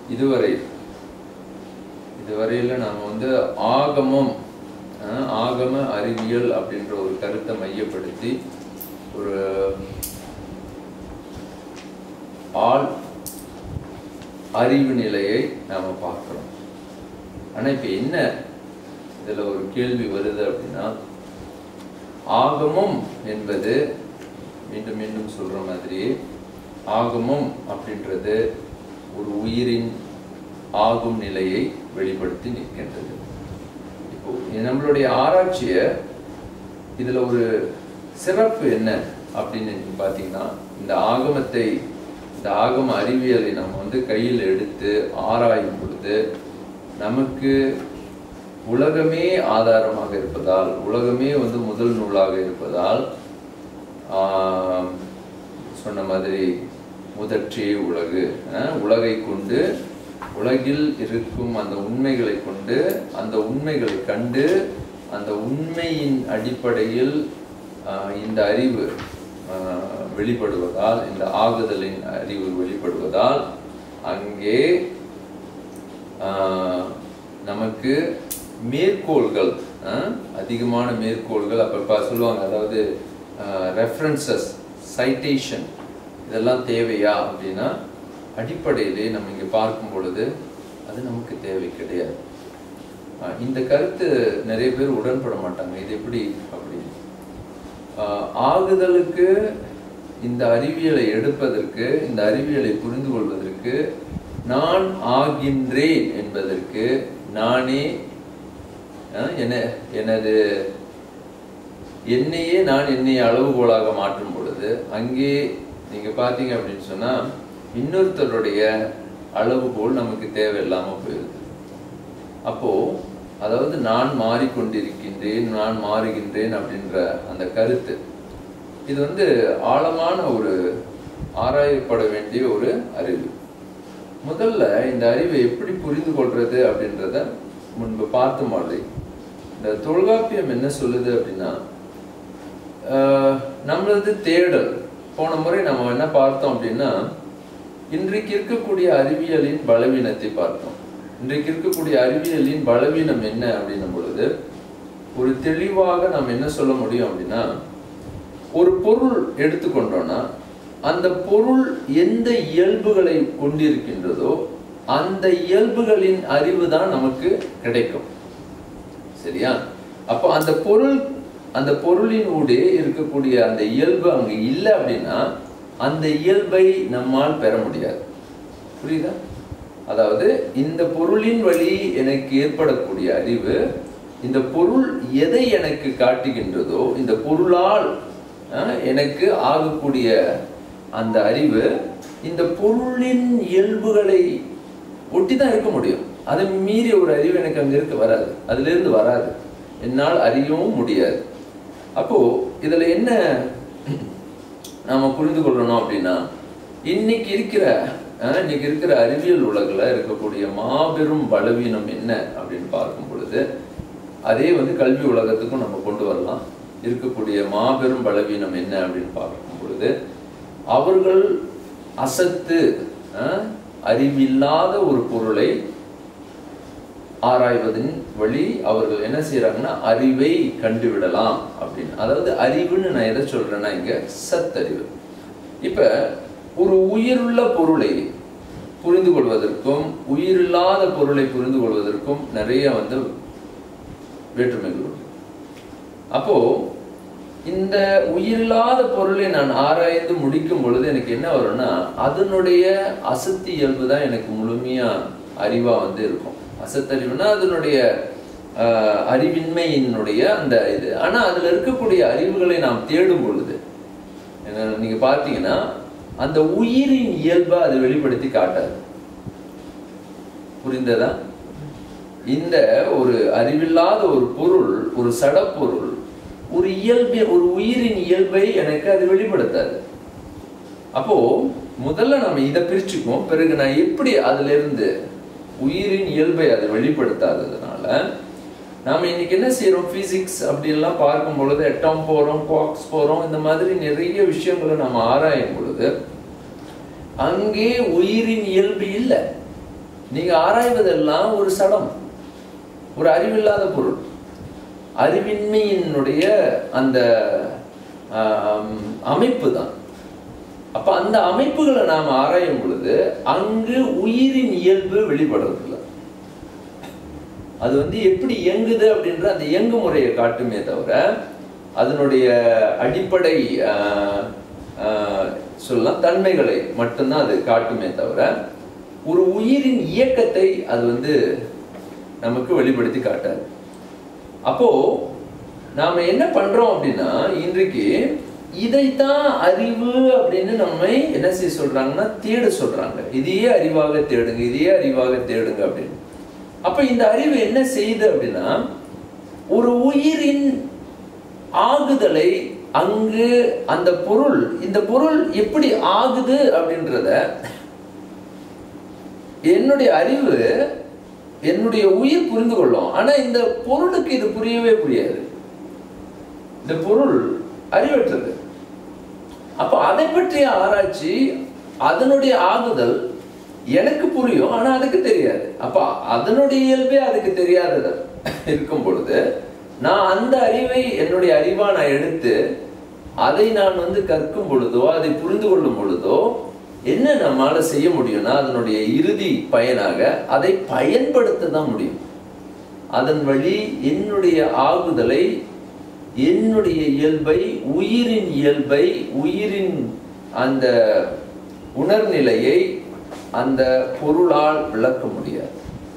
இதுவரை இதுவரையில் நாம் வந்து ஆகமம் அஹ், ஆகம அறிவியல் அப்படின்ற ஒரு கருத்தை மையப்படுத்தி ஒரு ஆள் அறிவு நிலையை நாம பார்க்கிறோம் ஆனா இப்ப என்ன இதுல ஒரு கேள்வி வருது அப்படின்னா ஆகமம் என்பது மீண்டும் மீண்டும் சொல்ற மாதிரி ஆகமம் அப்படின்றது ஒரு உயிரின் ஆகும் நிலையை வெளிப்படுத்தி நிற்கின்றது இப்போ நம்மளுடைய ஆராய்ச்சிய இதுல ஒரு சிறப்பு என்ன அப்படின்னு நீங்க பாத்தீங்கன்னா இந்த ஆகமத்தை இந்த ஆகம அறிவியலை நம்ம வந்து கையில் எடுத்து ஆராயும் பொழுது நமக்கு உலகமே ஆதாரமாக இருப்பதால் உலகமே வந்து முதல் நூலாக இருப்பதால் ஆம், சொன்ன மாதிரி முதற்றே உலகு அஹ், உலகை கொண்டு உலகில் இருக்கும் அந்த உண்மைகளை கொண்டு அந்த உண்மைகளை கண்டு அந்த உண்மையின் அடிப்படையில் ஆஹ், இந்த அறிவு ஆஹ், வெளிப்படுவதால் இந்த ஆகுதலின் அறிவு வெளிப்படுவதால் அங்கே ஆஹ், நமக்கு மேற்கோள்கள் ஆஹ், அதிகமான மேற்கோள்கள் அப்பப்ப சொல்லுவாங்க அதாவது ரெஃபரன்சஸ் சைட்டேஷன் இதெல்லாம் தேவையா அப்படின்னா அடிப்படையிலே நம்ம இங்க பார்க்கும் பொழுது அது நமக்கு தேவை கிடையாது ஆஹ், இந்த கருத்து நிறைய பேர் உடன்பட மாட்டாங்க இது எப்படி அப்படி ஆஹ், ஆகுதலுக்கு இந்த அறிவியலை எடுப்பதற்கு இந்த அறிவியலை புரிந்து கொள்வதற்கு நான் ஆகின்றேன் என்பதற்கு நானே ஆஹ், என எனது என்னையே நான் என்னை அளவுகோலாக மாற்றும் பொழுது அங்கே நீங்க பார்த்தீங்க அப்படின்னு சொன்னா இன்னொருத்தருடைய அளவுகோல் நமக்கு தேவையில்லாம போயிருது அப்போ அதாவது நான் மாறிக்கொண்டிருக்கின்றேன் நான் மாறுகின்றேன் அப்படின்ற அந்த கருத்து இது வந்து ஆழமான ஒரு ஆராயப்பட வேண்டிய ஒரு அறிவு முதல்ல இந்த அறிவை எப்படி புரிந்து கொள்றது அப்படின்றத முன்பு பார்த்த மாதிரி இந்த தொல்காப்பியம் என்ன சொல்லுது அப்படின்னா ஆஹ், நம்மளது தேடல் போன முறை நம்ம என்ன பார்த்தோம் அப்படின்னா இன்றைக்கு இருக்கக்கூடிய அறிவியலின் பலவீனத்தை பார்த்தோம் இன்றைக்கு இருக்கக்கூடிய அறிவியலின் பலவீனம் என்ன அப்படின்னும் பொழுது ஒரு தெளிவாக நாம் என்ன சொல்ல முடியும் அப்படின்னா ஒரு பொருள் எடுத்துக்கொண்டோம்னா அந்த பொருள் எந்த இயல்புகளை கொண்டிருக்கின்றதோ அந்த இயல்புகளின் அறிவு தான் நமக்கு கிடைக்கும் சரியா அப்போ அந்த பொருள் அந்த பொருளின் ஊடே இருக்கக்கூடிய அந்த இயல்பு அங்க இல்லை அப்படின்னா அந்த இயல்பை நம்மால் பெற முடியாது புரியுதா அதாவது இந்த பொருளின் வழி எனக்கு ஏற்படக்கூடிய அறிவு இந்த பொருள் எதை எனக்கு காட்டுகின்றதோ இந்த பொருளால் அஹ், எனக்கு ஆகக்கூடிய அந்த அறிவு இந்த பொருளின் இயல்புகளை ஒட்டி தான் இருக்க முடியும் அதை மீறி ஒரு அறிவு எனக்கு அங்க இருக்க வராது அதுல இருந்து வராது என்னால் அறியவும் முடியாது அப்போ இதுல என்ன நாம புரிந்து கொள்ளணும் அப்படின்னா இன்னைக்கு இருக்கிற அஹ், இன்னைக்கு இருக்கிற அறிவியல் உலகில் இருக்கக்கூடிய மாபெரும் பலவீனம் என்ன அப்படின்னு பார்க்கும் பொழுது அதே வந்து கல்வி உலகத்துக்கும் நம்ம கொண்டு வரலாம் இருக்கக்கூடிய மாபெரும் பலவீனம் என்ன அப்படின்னு பார்க்கும் பொழுது அவர்கள் அசத்து அஹ், அறிவில்லாத ஒரு பொருளை ஆராய்வதன் வழி அவர்கள் என்ன செய்யறாங்கன்னா அறிவை கண்டுவிடலாம் அப்படின்னு அதாவது அறிவுன்னு நான் எதை சொல்றேன்னா இங்க சத்தறிவு இப்ப ஒரு உயிருள்ள பொருளை புரிந்து கொள்வதற்கும் உயிரில்லாத பொருளை புரிந்து கொள்வதற்கும் நிறைய வந்து வேற்றுமைகள் உண்டு அப்போ இந்த உயிரில்லாத பொருளை நான் ஆராய்ந்து முடிக்கும் பொழுது எனக்கு என்ன வரும்னா அதனுடைய அசத்தி இயல்பு தான் எனக்கு முழுமையா அறிவா வந்து இருக்கும் அசத்தறிவுனா அதனுடைய ஆஹ், அறிவின்மையினுடைய அந்த இது ஆனா அதுல இருக்கக்கூடிய அறிவுகளை நாம் தேடும் பொழுது என்ன, நீங்க பார்த்தீங்கன்னா அந்த உயிரின் இயல்பை அது வெளிப்படுத்தி காட்டாது புரிந்ததா இந்த ஒரு அறிவில்லாத ஒரு பொருள் ஒரு சடப்பொருள் ஒரு இயல்பை ஒரு உயிரின் இயல்பை எனக்கு அது வெளிப்படுத்தாது அப்போ முதல்ல நம்ம இதை பிரிச்சுக்குவோம் பிறகு நான் எப்படி அதுல இருந்து உயிரின் இயல்பை அது வெளிப்படுத்தாததுனால நாம இன்னைக்கு என்ன செய்யறோம் பிசிக்ஸ் அப்படி எல்லாம் பார்க்கும் பொழுது எட்டாம் போறோம் குவாக்ஸ் போறோம் இந்த மாதிரி நிறைய விஷயங்களை நம்ம ஆராயும் பொழுது அங்கே உயிரின் இயல்பு இல்லை நீங்க ஆராய்வதெல்லாம் ஒரு சடம் ஒரு அறிவில்லாத பொருள் அறிவின்மையினுடைய அந்த அமைப்பு தான் அப்ப அந்த அமைப்புகளை நாம் ஆராயும் பொழுது அங்கு உயிரின் இயல்பு வெளிப்படுறதில்ல அது வந்து எப்படி இயங்குது அப்படின்ற அந்த இயங்கு முறையை காட்டுமே தவிர அதனுடைய அடிப்படை சொல்லலாம் தன்மைகளை மட்டும்தான் அது காட்டுமே தவிர ஒரு உயிரின் இயக்கத்தை அது வந்து நமக்கு வெளிப்படுத்தி காட்டாது அப்போ நாம என்ன பண்றோம் அப்படின்னா இன்றைக்கு இதைத்தான் அறிவு அப்படின்னு நம்மை என்ன செய்ய சொல்றாங்கன்னா தேட சொல்றாங்க இதையே அறிவாக தேடுங்க இதையே அறிவாக தேடுங்க அப்படின்னு அப்ப இந்த அறிவு என்ன செய்யுது அப்படின்னா ஒரு உயிரின் ஆகுதலை அங்கு அந்த பொருள் இந்த பொருள் எப்படி ஆகுது அப்படின்றத என்னுடைய அறிவு என்னுடைய உயிர் புரிந்து கொள்ளும் ஆனா இந்த பொருளுக்கு இது புரியவே புரியாது இந்த பொருள் அறிவற்றது அப்ப அதை பற்றிய ஆராய்ச்சி அதனுடைய ஆகுதல் எனக்கு புரியும் ஆனா அதுக்கு தெரியாது அப்ப அதனுடைய இயல்பே அதுக்கு தெரியாதது இருக்கும் பொழுது நான் அந்த அறிவை என்னுடைய அறிவா நான் எடுத்து அதை நான் வந்து கற்கும் பொழுதோ அதை புரிந்து கொள்ளும் பொழுதோ என்ன நம்மளால செய்ய முடியும்னா அதனுடைய இறுதி பயனாக அதை பயன்படுத்த தான் முடியும் அதன் வழி என்னுடைய ஆகுதலை என்னுடைய இயல்பை உயிரின் இயல்பை உயிரின் அந்த உணர்நிலையை அந்த பொருளால் விளக்க முடியாது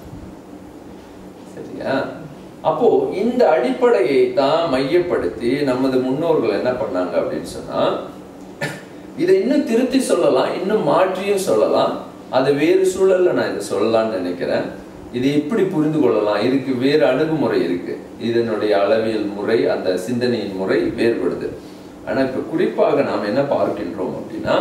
சரியா அப்போ இந்த அடிப்படையை தான் மையப்படுத்தி நமது முன்னோர்கள் என்ன பண்ணாங்க அப்படின்னு சொன்னா இதை இன்னும் திருத்தி சொல்லலாம் இன்னும் மாற்றியும் சொல்லலாம் அது வேறு சூழல்ல நான் இதை சொல்லலாம்னு நினைக்கிறேன் இது எப்படி புரிந்து கொள்ளலாம் இதுக்கு வேறு அணுகுமுறை இருக்கு இதனுடைய அளவியல் முறை அந்த சிந்தனையின் முறை வேறுபடுது ஆனா இப்ப குறிப்பாக நாம் என்ன பார்க்கின்றோம் அப்படின்னா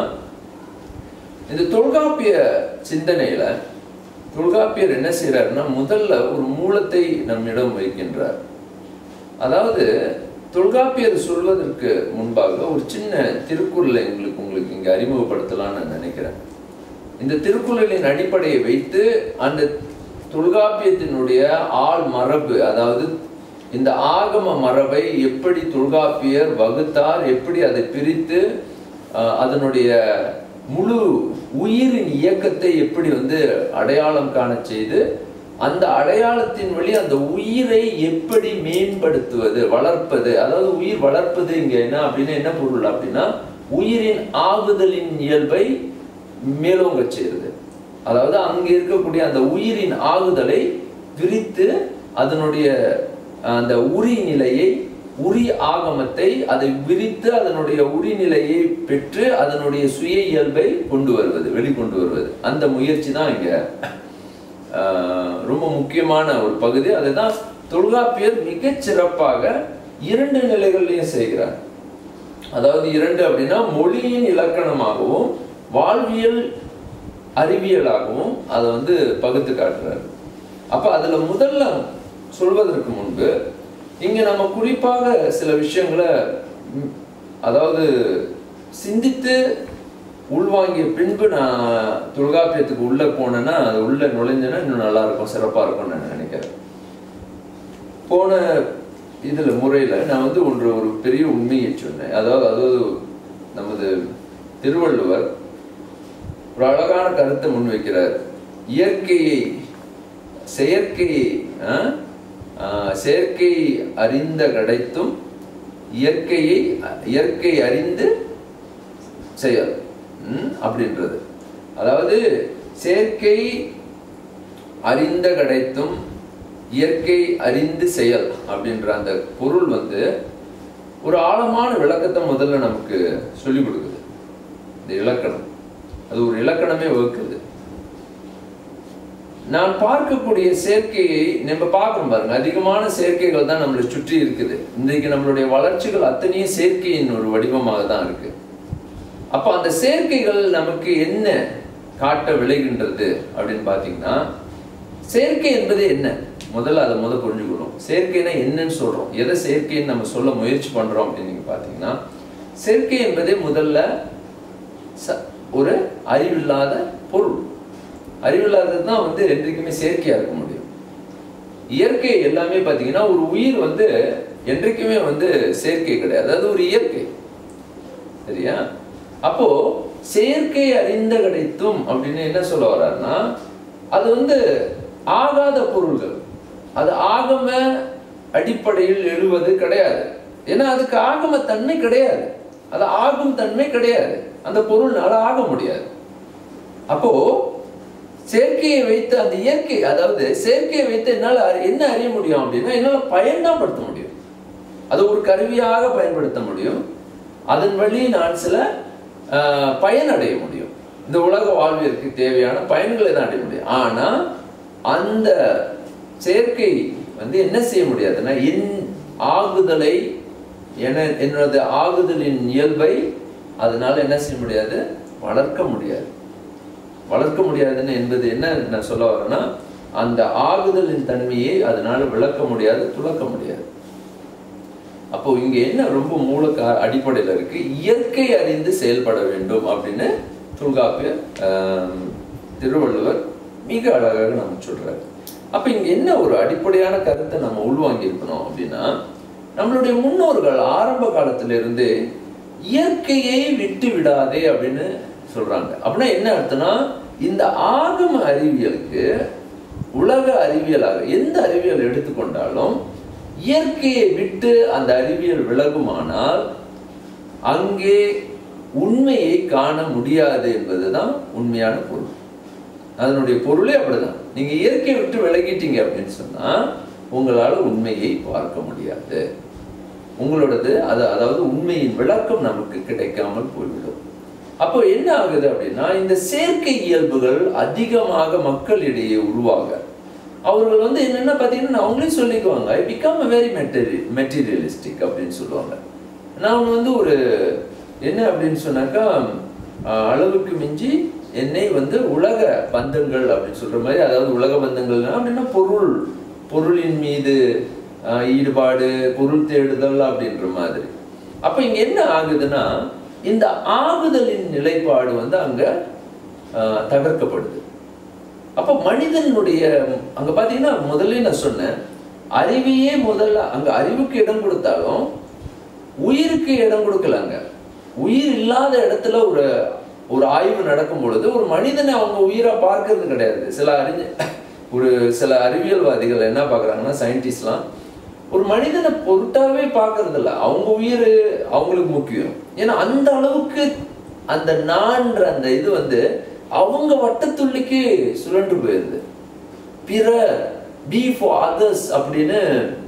இந்த தொல்காப்பிய சிந்தனையில தொல்காப்பியர் என்ன செய்யறாருன்னா முதல்ல ஒரு மூலத்தை நம்மிடம் வைக்கின்றார் அதாவது தொல்காப்பியர் சொல்வதற்கு முன்பாக ஒரு சின்ன திருக்குறளை எங்களுக்கு உங்களுக்கு இங்க அறிமுகப்படுத்தலாம்னு நான் நினைக்கிறேன் இந்த திருக்குறளின் அடிப்படையை வைத்து அந்த தொல்காப்பியத்தினுடைய ஆள் மரபு அதாவது இந்த ஆகம மரபை எப்படி தொல்காப்பியர் வகுத்தார் எப்படி அதை பிரித்து அதனுடைய முழு உயிரின் இயக்கத்தை எப்படி வந்து அடையாளம் காண செய்து அந்த அடையாளத்தின் வழி அந்த உயிரை எப்படி மேம்படுத்துவது வளர்ப்பது அதாவது உயிர் வளர்ப்பது இங்க என்ன அப்படின்னு என்ன பொருள் அப்படின்னா உயிரின் ஆகுதலின் இயல்பை மேலோங்க செய்யுது அதாவது அங்க இருக்கக்கூடிய அந்த உயிரின் ஆகுதலை விரித்து அதனுடைய அந்த உரி நிலையை உரி ஆகமத்தை அதை விரித்து அதனுடைய உரி நிலையை பெற்று அதனுடைய சுய இயல்பை கொண்டு வருவது வெளிக்கொண்டு வருவது அந்த முயற்சி தான் இங்க ரொம்ப முக்கியமான ஒரு பகுதி அதுதான் தொல்காப்பியர் மிகச் சிறப்பாக இரண்டு நிலைகள்லையும் செய்கிறார் அதாவது இரண்டு அப்படின்னா மொழியின் இலக்கணமாகவும் வாழ்வியல் அறிவியலாகவும் அதை வந்து பகுத்து காட்டுறாரு அப்ப அதுல முதல்ல சொல்வதற்கு முன்பு இங்க நம்ம குறிப்பாக சில விஷயங்களை அதாவது சிந்தித்து உள்வாங்கிய பின்பு நான் தொல்காப்பியத்துக்கு உள்ள போனேன்னா அது உள்ள நுழைஞ்சேன்னா இன்னும் நல்லா இருக்கும் சிறப்பா இருக்கும்னு நான் நினைக்கிறேன் போன இதுல முறையில நான் வந்து ஒன்று ஒரு பெரிய உண்மையை சொன்னேன் அதாவது அதாவது நமது திருவள்ளுவர் ஒரு அழகான கருத்தை முன்வைக்கிறார் இயற்கையை செயற்கையை செயற்கை அறிந்த கிடைத்தும் இயற்கையை இயற்கை அறிந்து செயல் அப்படின்றது அதாவது செயற்கை அறிந்த கிடைத்தும் இயற்கை அறிந்து செயல் அப்படின்ற அந்த பொருள் வந்து ஒரு ஆழமான விளக்கத்தை முதல்ல நமக்கு சொல்லிக் கொடுக்குது இந்த இலக்கணம் அது ஒரு இலக்கணமே வகுக்குது நான் பார்க்கக்கூடிய செயற்கையை நம்ம பார்க்கணும் பாருங்க அதிகமான செயற்கைகள் தான் நம்மளை சுற்றி இருக்குது இன்றைக்கு நம்மளுடைய வளர்ச்சிகள் அத்தனையும் செயற்கையின் ஒரு வடிவமாக தான் இருக்கு அப்ப அந்த செயற்கைகள் நமக்கு என்ன காட்ட விளைகின்றது அப்படின்னு பாத்தீங்கன்னா செயற்கை என்பது என்ன முதல்ல அதை முத புரிஞ்சுக்கணும் செயற்கைனா என்னன்னு சொல்றோம் எதை செயற்கைன்னு நம்ம சொல்ல முயற்சி பண்றோம் அப்படின்னு நீங்க பாத்தீங்கன்னா செயற்கை என்பதே முதல்ல ஒரு அறிவில்லாத பொருள் அறிவில்லாதது தான் வந்து என்றைக்குமே செயற்கையா இருக்க முடியும் இயற்கை எல்லாமே பார்த்தீங்கன்னா ஒரு உயிர் வந்து என்றைக்குமே வந்து செயற்கை கிடையாது அது ஒரு இயற்கை சரியா அப்போ செயற்கை அறிந்த கிடைத்தும் அப்படின்னு என்ன சொல்ல வர்றாருன்னா அது வந்து ஆகாத பொருள்கள் அது ஆகம அடிப்படையில் எழுவது கிடையாது ஏன்னா அதுக்கு ஆகம தன்மை கிடையாது அது ஆகும் தன்மை கிடையாது அந்த பொருள்னால ஆக முடியாது அப்போ செயற்கையை வைத்து அந்த இயற்கை அதாவது செயற்கையை வைத்து என்னால் அறி- என்ன அறிய முடியும் அப்படின்னா என்னால் பயன்தான் படுத்த முடியும் அது ஒரு கருவியாக பயன்படுத்த முடியும் அதன் வழி நான் சில ஆஹ், பயன் அடைய முடியும் இந்த உலக வாழ்விற்கு தேவையான பயன்களை தான் அடைய முடியும் ஆனா அந்த செயற்கை வந்து என்ன செய்ய முடியாதுன்னா என் ஆகுதலை என என்னோட ஆகுதலின் இயல்பை அதனால என்ன செய்ய முடியாது வளர்க்க முடியாது வளர்க்க முடியாதுன்னு என்பது என்ன நான் சொல்ல வரேன்னா அந்த ஆகுதலின் தன்மையை அதனால விளக்க முடியாது துளக்க முடியாது அப்போ இங்க என்ன ரொம்ப மூல கா- அடிப்படையில இருக்கு இயற்கை அறிந்து செயல்பட வேண்டும் அப்படின்னு தொல்காப்பிய ஆம், திருவள்ளுவர் மிக அழகாக நம்ம சொல்றாரு அப்ப இங்க என்ன ஒரு அடிப்படையான கருத்தை நம்ம உள்வாங்கி இருக்கணும் அப்படின்னா நம்மளுடைய முன்னோர்கள் ஆரம்ப காலத்துல இருந்து இயற்கையை விட்டு விடாதே அப்படின்னு சொல்றாங்க அப்படின்னா என்ன அர்த்தம்னா இந்த ஆகம அறிவியலுக்கு உலக அறிவியலாக எந்த அறிவியல் எடுத்துக்கொண்டாலும் இயற்கையை விட்டு அந்த அறிவியல் விலகுமானால் அங்கே உண்மையை காண முடியாது என்பதுதான் உண்மையான பொருள் அதனுடைய பொருளே அப்படிதான் நீங்க இயற்கையை விட்டு விலகிட்டீங்க அப்படின்னு சொன்னா உங்களால உண்மையை பார்க்க முடியாது உங்களோடது அது அதாவது உண்மையின் விளக்கம் நமக்கு கிடைக்காமல் போய்விடும் அப்போ என்ன ஆகுது அப்படின்னா இந்த செயற்கை இயல்புகள் அதிகமாக மக்களிடையே உருவாக அவர்கள் வந்து என்னென்ன பார்த்தீங்கன்னா அவங்களே சொல்லிக்குவாங்க ஐ பிகம் அ வெரி மெட்டீரி மெட்டீரியலிஸ்டிக் அப்படின்னு சொல்லுவாங்க நான் வந்து ஒரு என்ன அப்படின்னு சொன்னாக்கா ஆஹ், அளவுக்கு மிஞ்சி என்னை வந்து உலக பந்தங்கள் அப்படின்னு சொல்ற மாதிரி அதாவது உலக பந்தங்கள்னா அப்படின்னா பொருள் பொருளின் மீது ஆஹ், ஈடுபாடு பொருள் தேடுதல் அப்படின்ற மாதிரி அப்ப இங்க என்ன ஆகுதுன்னா இந்த ஆகுதலின் நிலைப்பாடு வந்து அங்க ஆஹ், தகர்க்கப்படுது அப்ப மனிதனுடைய அங்க பாத்தீங்கன்னா முதல்ல நான் சொன்னேன் அறிவையே முதல்ல அங்க அறிவுக்கு இடம் கொடுத்தாலும் உயிருக்கு இடம் கொடுக்கலங்க உயிர் இல்லாத இடத்துல ஒரு ஒரு ஆய்வு நடக்கும் பொழுது ஒரு மனிதனை அவங்க உயிரா பார்க்கறது கிடையாது சில அறிஞ ஒரு சில அறிவியல்வாதிகள் என்ன பார்க்கறாங்கன்னா சயின்டிஸ்ட்லாம் ஒரு மனிதனை பொருட்டாவே பார்க்கறது இல்ல அவங்க உயிர் அவங்களுக்கு முக்கியம் ஏன்னா அந்த அளவுக்கு அந்த நான்ற அந்த இது வந்து அவங்க வட்டத்துள்ளிக்கு சுழன்று போயிருது பிற பி ஃபார் அதர்ஸ் அப்படின்னு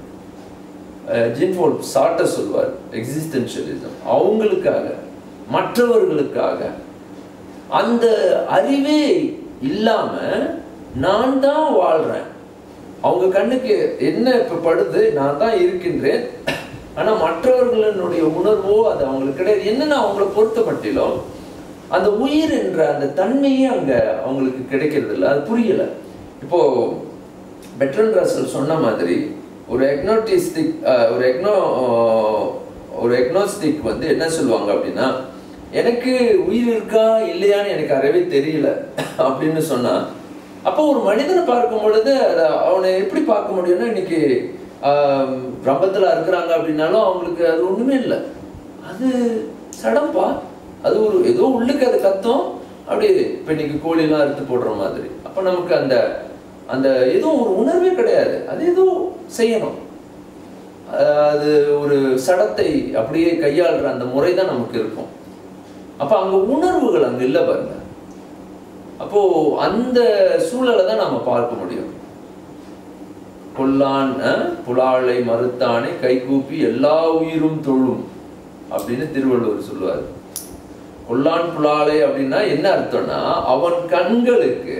ஜின்ஃபோல் சாட்ட சொல்வார் எக்ஸிஸ்டென்ஷியலிசம் அவங்களுக்காக மற்றவர்களுக்காக அந்த அறிவே இல்லாம நான் தான் வாழ்றேன் அவங்க கண்ணுக்கு என்ன இப்ப படுது நான் தான் இருக்கின்றேன் ஆனா மற்றவர்களுடைய உணர்வோ அது அவங்களுக்கு கிடையாது என்னன்னா அவங்கள பொறுத்த மட்டிலும் அந்த உயிர் என்ற அந்த தன்மையே அங்க அவங்களுக்கு கிடைக்கிறது இல்லை அது புரியல இப்போ பெட்ரன் ரசல் சொன்ன மாதிரி ஒரு எக்னோட்டிஸ்டிக் ஒரு எக்னோ ஒரு எக்னோஸ்டிக் வந்து என்ன சொல்லுவாங்க அப்படின்னா எனக்கு உயிர் இருக்கா இல்லையான்னு எனக்கு அறவே தெரியல அப்படின்னு சொன்னா அப்போ ஒரு மனிதனை பார்க்கும் பொழுது அதை அவனை எப்படி பார்க்க முடியும்னா இன்னைக்கு ஆஹ், பிரம்மத்துல இருக்கிறாங்க அப்படின்னாலும் அவங்களுக்கு அது ஒண்ணுமே இல்லை அது சடம்பா அது ஒரு ஏதோ உள்ளுக்கு அது கத்தம் அப்படியே இப்ப இன்னைக்கு கோழிலாம் அறுத்து போடுற மாதிரி அப்ப நமக்கு அந்த அந்த எதுவும் ஒரு உணர்வே கிடையாது அது ஏதோ செய்யணும் அஹ் அது ஒரு சடத்தை அப்படியே கையாளுற அந்த முறை தான் நமக்கு இருக்கும் அப்ப அங்க உணர்வுகள் அங்க இல்லை பாருங்க அப்போ அந்த சூழலை தான் நாம பார்க்க முடியும் கொல்லான் அஹ், புலாளை மறுத்தானை கைகூப்பி எல்லா உயிரும் தொழும் அப்படின்னு திருவள்ளுவர் சொல்லுவார் கொல்லான் புலாளை அப்படின்னா என்ன அர்த்தம்னா அவன் கண்களுக்கு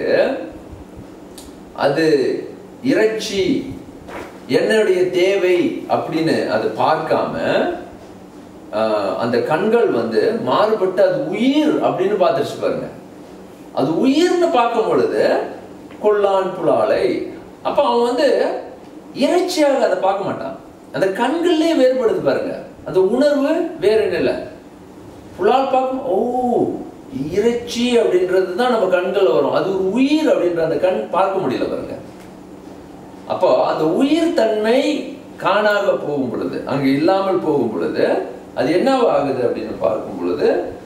அது இறைச்சி என்னுடைய தேவை அப்படின்னு அது பார்க்காம ஆஹ், அந்த கண்கள் வந்து மாறுபட்டு அது உயிர் அப்படின்னு பார்த்துருச்சு பாருங்க அது உயிர்னு பார்க்கும் பொழுது கொல்லான் புலாலை அப்ப அவன் வந்து இறைச்சியாக அதை பார்க்க மாட்டான் அந்த கண்கள்லயே வேறுபடுது பாருங்க அந்த உணர்வு வேற என்ன இல்லை புலால் பார்க்கும் ஓ இறைச்சி அப்படின்றது தான் நம்ம கண்கள்ல வரும் அது ஒரு உயிர் அப்படின்ற அந்த கண் பார்க்க முடியல பாருங்க அப்போ அந்த உயிர் தன்மை காணாக போகும் பொழுது அங்க இல்லாமல் போகும் பொழுது அது என்ன ஆகுது அப்படின்னு பார்க்கும் பொழுது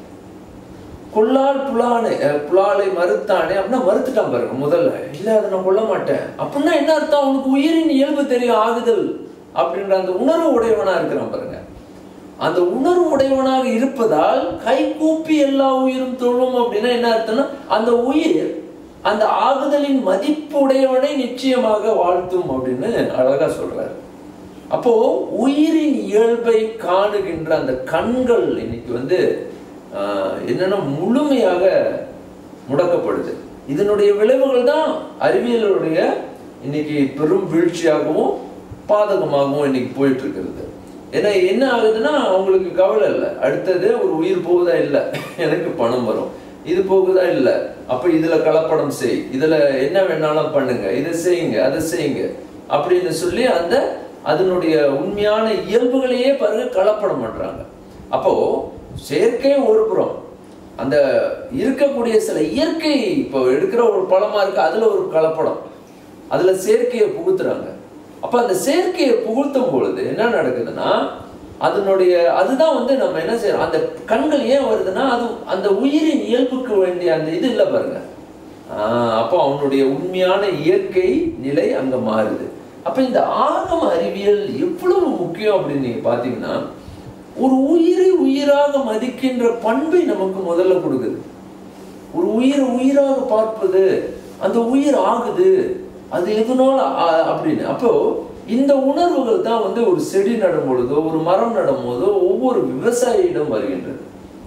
கொல்லால் புலானே அஹ், புலாலை மறுத்தானே அப்படின்னா மறுத்துட்டான் பாருங்க முதல்ல இல்ல அதை நான் கொல்ல மாட்டேன் அப்படின்னா என்ன அர்த்தம் அவனுக்கு உயிரின் இயல்பு தெரியும் ஆகுதல் அப்படின்ற அந்த உணர்வு உடையவனா இருக்கிறான் பாருங்க அந்த உணர்வு உடையவனாக இருப்பதால் கை கூப்பி எல்லா உயிரும் தொழும் அப்படின்னா என்ன அர்த்தம்னா அந்த உயிர் அந்த ஆகுதலின் மதிப்பு உடையவனை நிச்சயமாக வாழ்த்தும் அப்படின்னு அழகா சொல்றாரு அப்போ உயிரின் இயல்பை காணுகின்ற அந்த கண்கள் இன்னைக்கு வந்து ஆஹ், என்னன்னா முழுமையாக முடக்கப்படுது இதனுடைய விளைவுகள் தான் அறிவியலுடைய இன்னைக்கு பெரும் வீழ்ச்சியாகவும் பாதகமாகவும் இன்னைக்கு போயிட்டு இருக்கிறது ஏன்னா என்ன ஆகுதுன்னா அவங்களுக்கு கவலை இல்லை அடுத்தது ஒரு உயிர் போகுதா இல்லை எனக்கு பணம் வரும் இது போகுதா இல்லை அப்ப இதுல கலப்படம் செய் இதுல என்ன வேணாலும் பண்ணுங்க இதை செய்யுங்க அதை செய்யுங்க அப்படின்னு சொல்லி அந்த அதனுடைய உண்மையான இயல்புகளையே பாருங்க கலப்படம் பண்றாங்க அப்போ செயற்கை ஒரு புறம் அந்த இருக்கக்கூடிய சில இயற்கை இப்போ எடுக்கிற ஒரு பழமா இருக்கு அதுல ஒரு கலப்படம் அதுல செயற்கையை புகுத்துறாங்க அப்ப அந்த செயற்கையை புகுத்தும் பொழுது என்ன நடக்குதுன்னா அதனுடைய அதுதான் வந்து நம்ம என்ன செய்யறோம் அந்த கண்கள் ஏன் வருதுன்னா அது அந்த உயிரின் இயல்புக்கு வேண்டிய அந்த இது இல்லை பாருங்க ஆஹ் அப்போ அவனுடைய உண்மையான இயற்கை நிலை அங்க மாறுது அப்ப இந்த ஆகம அறிவியல் எவ்வளவு முக்கியம் அப்படின்னு நீங்க பாத்தீங்கன்னா ஒரு உயிரை உயிராக மதிக்கின்ற பண்பை நமக்கு முதல்ல கொடுக்குது ஒரு உயிரை உயிராக பார்ப்பது அந்த உயிர் ஆகுது அது எதனால ஆ- அப்படின்னு அப்போ இந்த உணர்வுகள் தான் வந்து ஒரு செடி நடும் பொழுதோ ஒரு மரம் நடும் போதோ ஒவ்வொரு விவசாயியிடம் வருகின்றது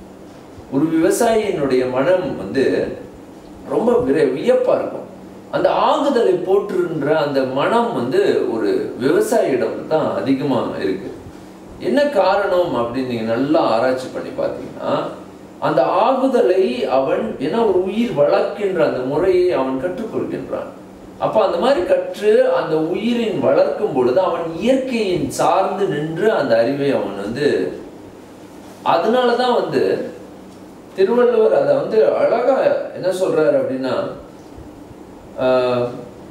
ஒரு விவசாயியினுடைய மனம் வந்து ரொம்ப விரை வியப்பா இருக்கும் அந்த ஆகுதலை போற்றுன்ற அந்த மனம் வந்து ஒரு விவசாயியிடம் தான் அதிகமா இருக்கு என்ன காரணம் அப்படின்னு நீங்க நல்லா ஆராய்ச்சி பண்ணி பார்த்தீங்கன்னா அந்த ஆகுதலை அவன் ஏன்னா ஒரு உயிர் வளர்க்கின்ற அந்த முறையை அவன் கற்றுக்கொள்கின்றான் அப்ப அந்த மாதிரி கற்று அந்த உயிரின் வளர்க்கும் பொழுது அவன் இயற்கையின் சார்ந்து நின்று அந்த அறிவை அவன் வந்து அதனாலதான் வந்து திருவள்ளுவர் அதை வந்து அழகா என்ன சொல்றாரு அப்படின்னா ஆஹ்,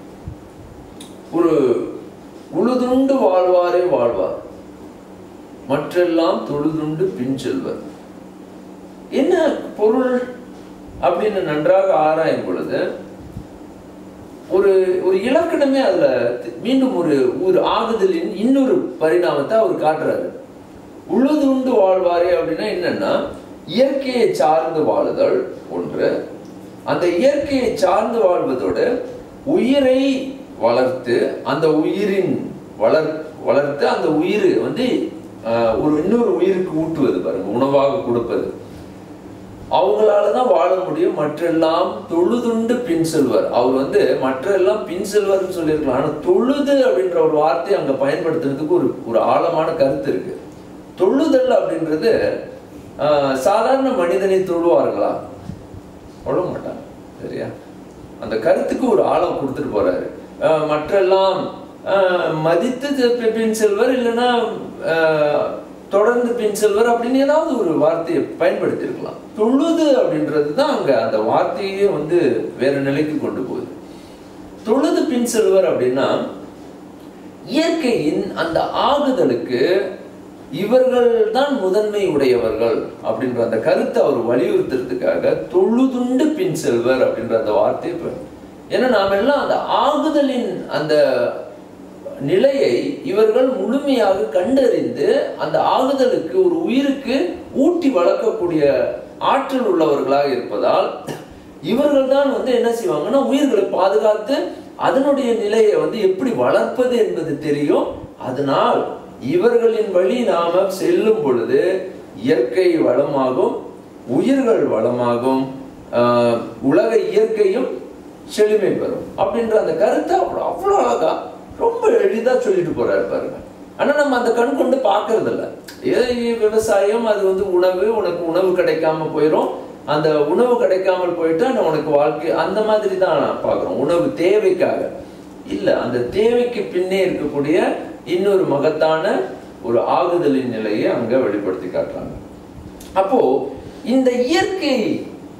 ஒரு உழுதுண்டு வாழ்வாரே வாழ்வார் மற்றெல்லாம் தொழுதுண்டு பின் செல்வர் என்ன பொருள் அப்படின்னு நன்றாக ஆராயும் பொழுது ஒரு ஒரு இலக்கணமே அதுல தி- மீண்டும் ஒரு ஒரு ஆகுதலின் இன்னொரு பரிணாமத்தை அவர் காட்டுறாரு உழுதுண்டு வாழ்வாரே அப்படின்னா என்னன்னா இயற்கையை சார்ந்து வாழுதல் ஒன்று அந்த இயற்கையை சார்ந்து வாழ்வதோடு உயிரை வளர்த்து அந்த உயிரின் வளர் வளர்த்து அந்த உயிர் வந்து ஆஹ், ஒரு இன்னொரு உயிருக்கு ஊட்டுவது பாருங்க உணவாக கொடுப்பது அவங்களால தான் வாழ முடியும் மற்றெல்லாம் தொழுதுண்டு பின் செல்வர் அவர் வந்து மற்றெல்லாம் பின் செல்வர்னு சொல்லியிருக்கலாம் ஆனா தொழுது அப்படின்ற ஒரு வார்த்தையை அங்க பயன்படுத்துறதுக்கு ஒரு ஒரு ஆழமான கருத்து இருக்கு தொழுதல் அப்படின்றது ஆஹ், சாதாரண மனிதனை தொழுவார்களா தொழ மாட்டாங்க சரியா அந்த கருத்துக்கு ஒரு ஆழம் கொடுத்துட்டு போறாரு ஆஹ், மற்றெல்லாம் ஆஹ், மதித்து பி- பின் செல்வர் இல்லைன்னா ஆஹ், தொடர்ந்து பின் செல்வர் அப்படின்னு ஏதாவது ஒரு வார்த்தையை பயன்படுத்தி இருக்கலாம் தொழுது அப்படின்றது தான் அங்க அந்த வார்த்தையே வந்து வேற நிலைக்கு கொண்டு போகுது தொழுது பின் செல்வர் அப்படின்னா இயற்கையின் அந்த ஆகுதலுக்கு இவர்கள் தான் முதன்மை உடையவர்கள் அப்படின்ற அந்த கருத்தை அவர் வலியுறுத்துறதுக்காக தொழுதுண்டு பின் செல்வர் அப்படின்ற அந்த வார்த்தையை பயன்- ஏன்னா நாம எல்லாம் அந்த ஆகுதலின் அந்த நிலையை இவர்கள் முழுமையாக கண்டறிந்து அந்த ஆகுதலுக்கு ஒரு உயிருக்கு ஊட்டி வளர்க்கக்கூடிய ஆற்றல் உள்ளவர்களாக இருப்பதால் இவர்கள் தான் வந்து என்ன செய்வாங்கன்னா உயிர்களை பாதுகாத்து அதனுடைய நிலையை வந்து எப்படி வளர்ப்பது என்பது தெரியும் அதனால் இவர்களின் வழி நாம செல்லும் பொழுது இயற்கை வளமாகும் உயிர்கள் வளமாகும் ஆஹ், உலக இயற்கையும் செழுமை பெறும் அப்படின்ற அந்த கருத்தை அவ்வளோ அவ்வளோ அழகா ரொம்ப எளிதா சொல்லிட்டு போறாரு பாருங்க ஆனா நம்ம அந்த கண் கொண்டு பார்க்கறது இல்ல ஏ விவசாயம் அது வந்து உணவு உனக்கு உணவு கிடைக்காம போயிடும் அந்த உணவு கிடைக்காமல் போயிட்டா நான் உனக்கு வாழ்க்கை அந்த மாதிரி தான் நான் பார்க்குறோம் உணவு தேவைக்காக இல்ல அந்த தேவைக்கு பின்னே இருக்கக்கூடிய இன்னொரு மகத்தான ஒரு ஆகுதலின் நிலையை அங்க வெளிப்படுத்தி காட்டுறாங்க அப்போ இந்த இயற்கை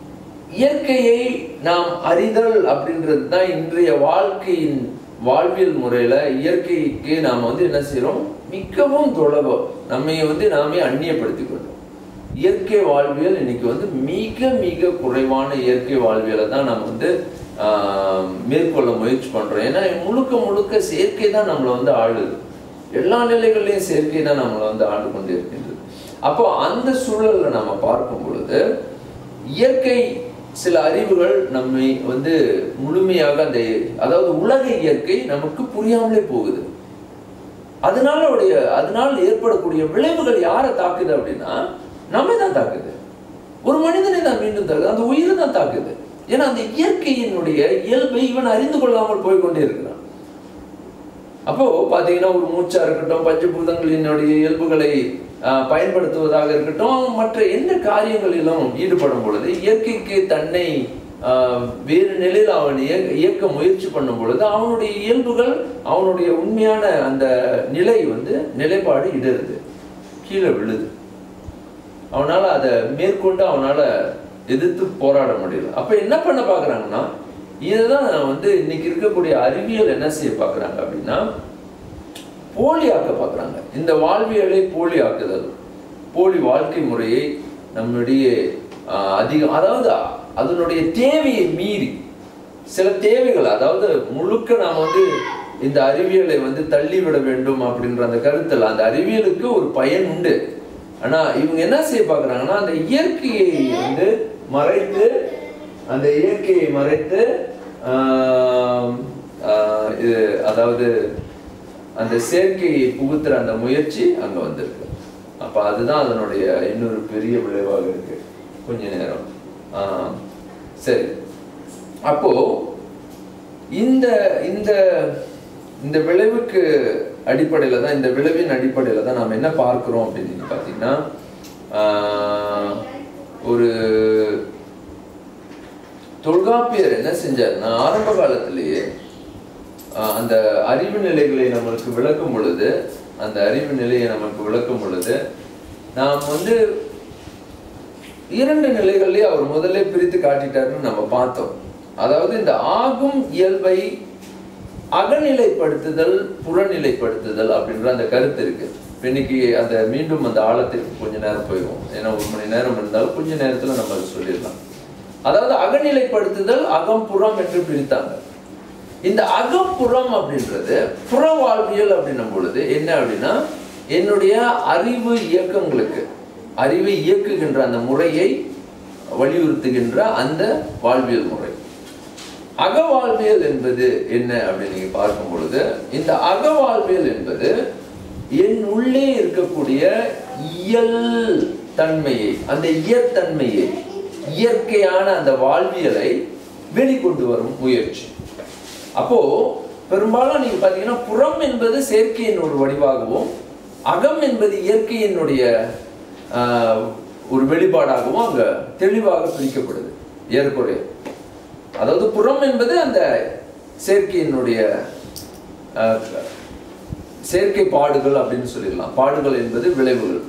இயற்கையை நாம் அறிதல் அப்படின்றது தான் இன்றைய வாழ்க்கையின் வாழ்வியல் முறையில இயற்கைக்கு நாம் வந்து என்ன செய்றோம் மிகவும் தொலைவோ நம்மை வந்து நாமே அந்நியப்படுத்திக் கொண்டோம் இயற்கை வாழ்வியல் இன்னைக்கு வந்து மிக மிக குறைவான இயற்கை வாழ்வியலை தான் நம்ம வந்து ஆஹ், மேற்கொள்ள முயற்சி பண்றோம் ஏன்னா முழுக்க முழுக்க செயற்கை தான் நம்மளை வந்து ஆளுது எல்லா நிலைகள்லையும் செயற்கை தான் நம்மளை வந்து ஆண்டு கொண்டு இருக்கின்றது அப்போ அந்த சூழல்ல நம்ம பார்க்கும் பொழுது இயற்கை சில அறிவுகள் நம்மை வந்து முழுமையாக அந்த அதாவது உலக இயற்கை நமக்கு புரியாமலே போகுது அதனால உடைய அதனால் ஏற்படக்கூடிய விளைவுகள் யாரை தாக்குது அப்படின்னா நம்ம தான் தாக்குது ஒரு மனிதனை தான் மீண்டும் தாக்குது அந்த உயிரை தான் தாக்குது ஏன்னா அந்த இயற்கையினுடைய இயல்பை இவன் அறிந்து கொள்ளாமல் போய் கொண்டே இருக்கிறான் அப்போ பாத்தீங்கன்னா ஒரு மூச்சா இருக்கட்டும் பஞ்சபூதங்களினுடைய இயல்புகளை ஆஹ், பயன்படுத்துவதாக இருக்கட்டும் மற்ற எந்த காரியங்களிலும் ஈடுபடும் பொழுது இயற்கைக்கு தன்னை ஆஹ், வேறு நிலையில் அவன் இயக்க இயக்க முயற்சி பண்ணும் பொழுது அவனுடைய இயல்புகள் அவனுடைய உண்மையான அந்த நிலை வந்து நிலைப்பாடு இடருது கீழே விழுது அவனால அதை மேற்கொண்டு அவனால எதிர்த்து போராட முடியல அப்ப என்ன பண்ண பாக்குறாங்கன்னா இதுதான் வந்து இன்னைக்கு இருக்கக்கூடிய அறிவியல் என்ன செய்ய பாக்குறாங்க அப்படின்னா போலியாக்க பார்க்குறாங்க இந்த வாழ்வியலை போலியாக்குதல் போலி வாழ்க்கை முறையை நம்முடைய ஆஹ், அதிகம் அதாவது அதனுடைய தேவையை மீறி சில தேவைகள் அதாவது முழுக்க நாம் வந்து இந்த அறிவியலை வந்து தள்ளிவிட வேண்டும் அப்படின்ற அந்த கருத்தில் அந்த அறிவியலுக்கு ஒரு பயன் உண்டு ஆனா இவங்க என்ன செய்ய பார்க்குறாங்கன்னா அந்த இயற்கையை வந்து மறைத்து அந்த இயற்கையை மறைத்து ஆஹ், ஆஹ், இது அதாவது அந்த செயற்கையை புகுத்துற அந்த முயற்சி அங்க வந்திருக்கு அப்ப அதுதான் அதனுடைய இன்னொரு பெரிய விளைவாக இருக்கு கொஞ்ச நேரம் ஆஹ், சரி அப்போ இந்த இந்த இந்த விளைவுக்கு அடிப்படையில தான் இந்த விளைவின் அடிப்படையில தான் நாம் என்ன பார்க்கிறோம் அப்படின்னு நீங்க பார்த்தீங்கன்னா ஆஹ், ஒரு தொல்காப்பியர் என்ன செஞ்சாருன்னா ஆரம்ப காலத்திலேயே ஆஹ், அந்த அறிவு நிலைகளை நம்மளுக்கு விளக்கும் பொழுது அந்த அறிவு நிலையை நமக்கு விளக்கும் பொழுது நாம் வந்து இரண்டு நிலைகள்லயே அவர் முதல்ல பிரித்து காட்டிட்டாருன்னு நம்ம பார்த்தோம் அதாவது இந்த ஆகும் இயல்பை அகநிலைப்படுத்துதல் புறநிலைப்படுத்துதல் அப்படின்ற அந்த கருத்து இருக்கு இப்ப இன்னைக்கு அந்த மீண்டும் அந்த ஆழத்திற்கு கொஞ்ச நேரம் போயிடுவோம் ஏன்னா ஒரு மணி நேரம் இருந்தாலும் கொஞ்ச நேரத்துல நம்ம அதை சொல்லிடலாம் அதாவது அகநிலைப்படுத்துதல் அகம் புறம் என்று பிரித்தாங்க இந்த அகப்புறம் அப்படின்றது புற வாழ்வியல் அப்படின்னும் பொழுது என்ன அப்படின்னா என்னுடைய அறிவு இயக்கங்களுக்கு அறிவை இயக்குகின்ற அந்த முறையை வலியுறுத்துகின்ற அந்த வாழ்வியல் முறை அகவாழ்வியல் என்பது என்ன அப்படின்னு நீங்க பார்க்கும் பொழுது இந்த அகவாழ்வியல் என்பது என் உள்ளே இருக்கக்கூடிய இயல் தன்மையை அந்த இயற்தன்மையை இயற்கையான அந்த வாழ்வியலை வெளிக்கொண்டு வரும் முயற்சி அப்போ பெரும்பாலும் நீங்க பாத்தீங்கன்னா புறம் என்பது செயற்கையின் ஒரு வடிவாகவும் அகம் என்பது இயற்கையினுடைய ஆஹ், ஒரு வெளிப்பாடாகவும் அங்க தெளிவாக பிரிக்கப்படுது ஏறக்குறைய அதாவது புறம் என்பது அந்த செயற்கையினுடைய ஆஹ், செயற்கை பாடுகள் அப்படின்னு சொல்லிடலாம் பாடுகள் என்பது விளைவுகள்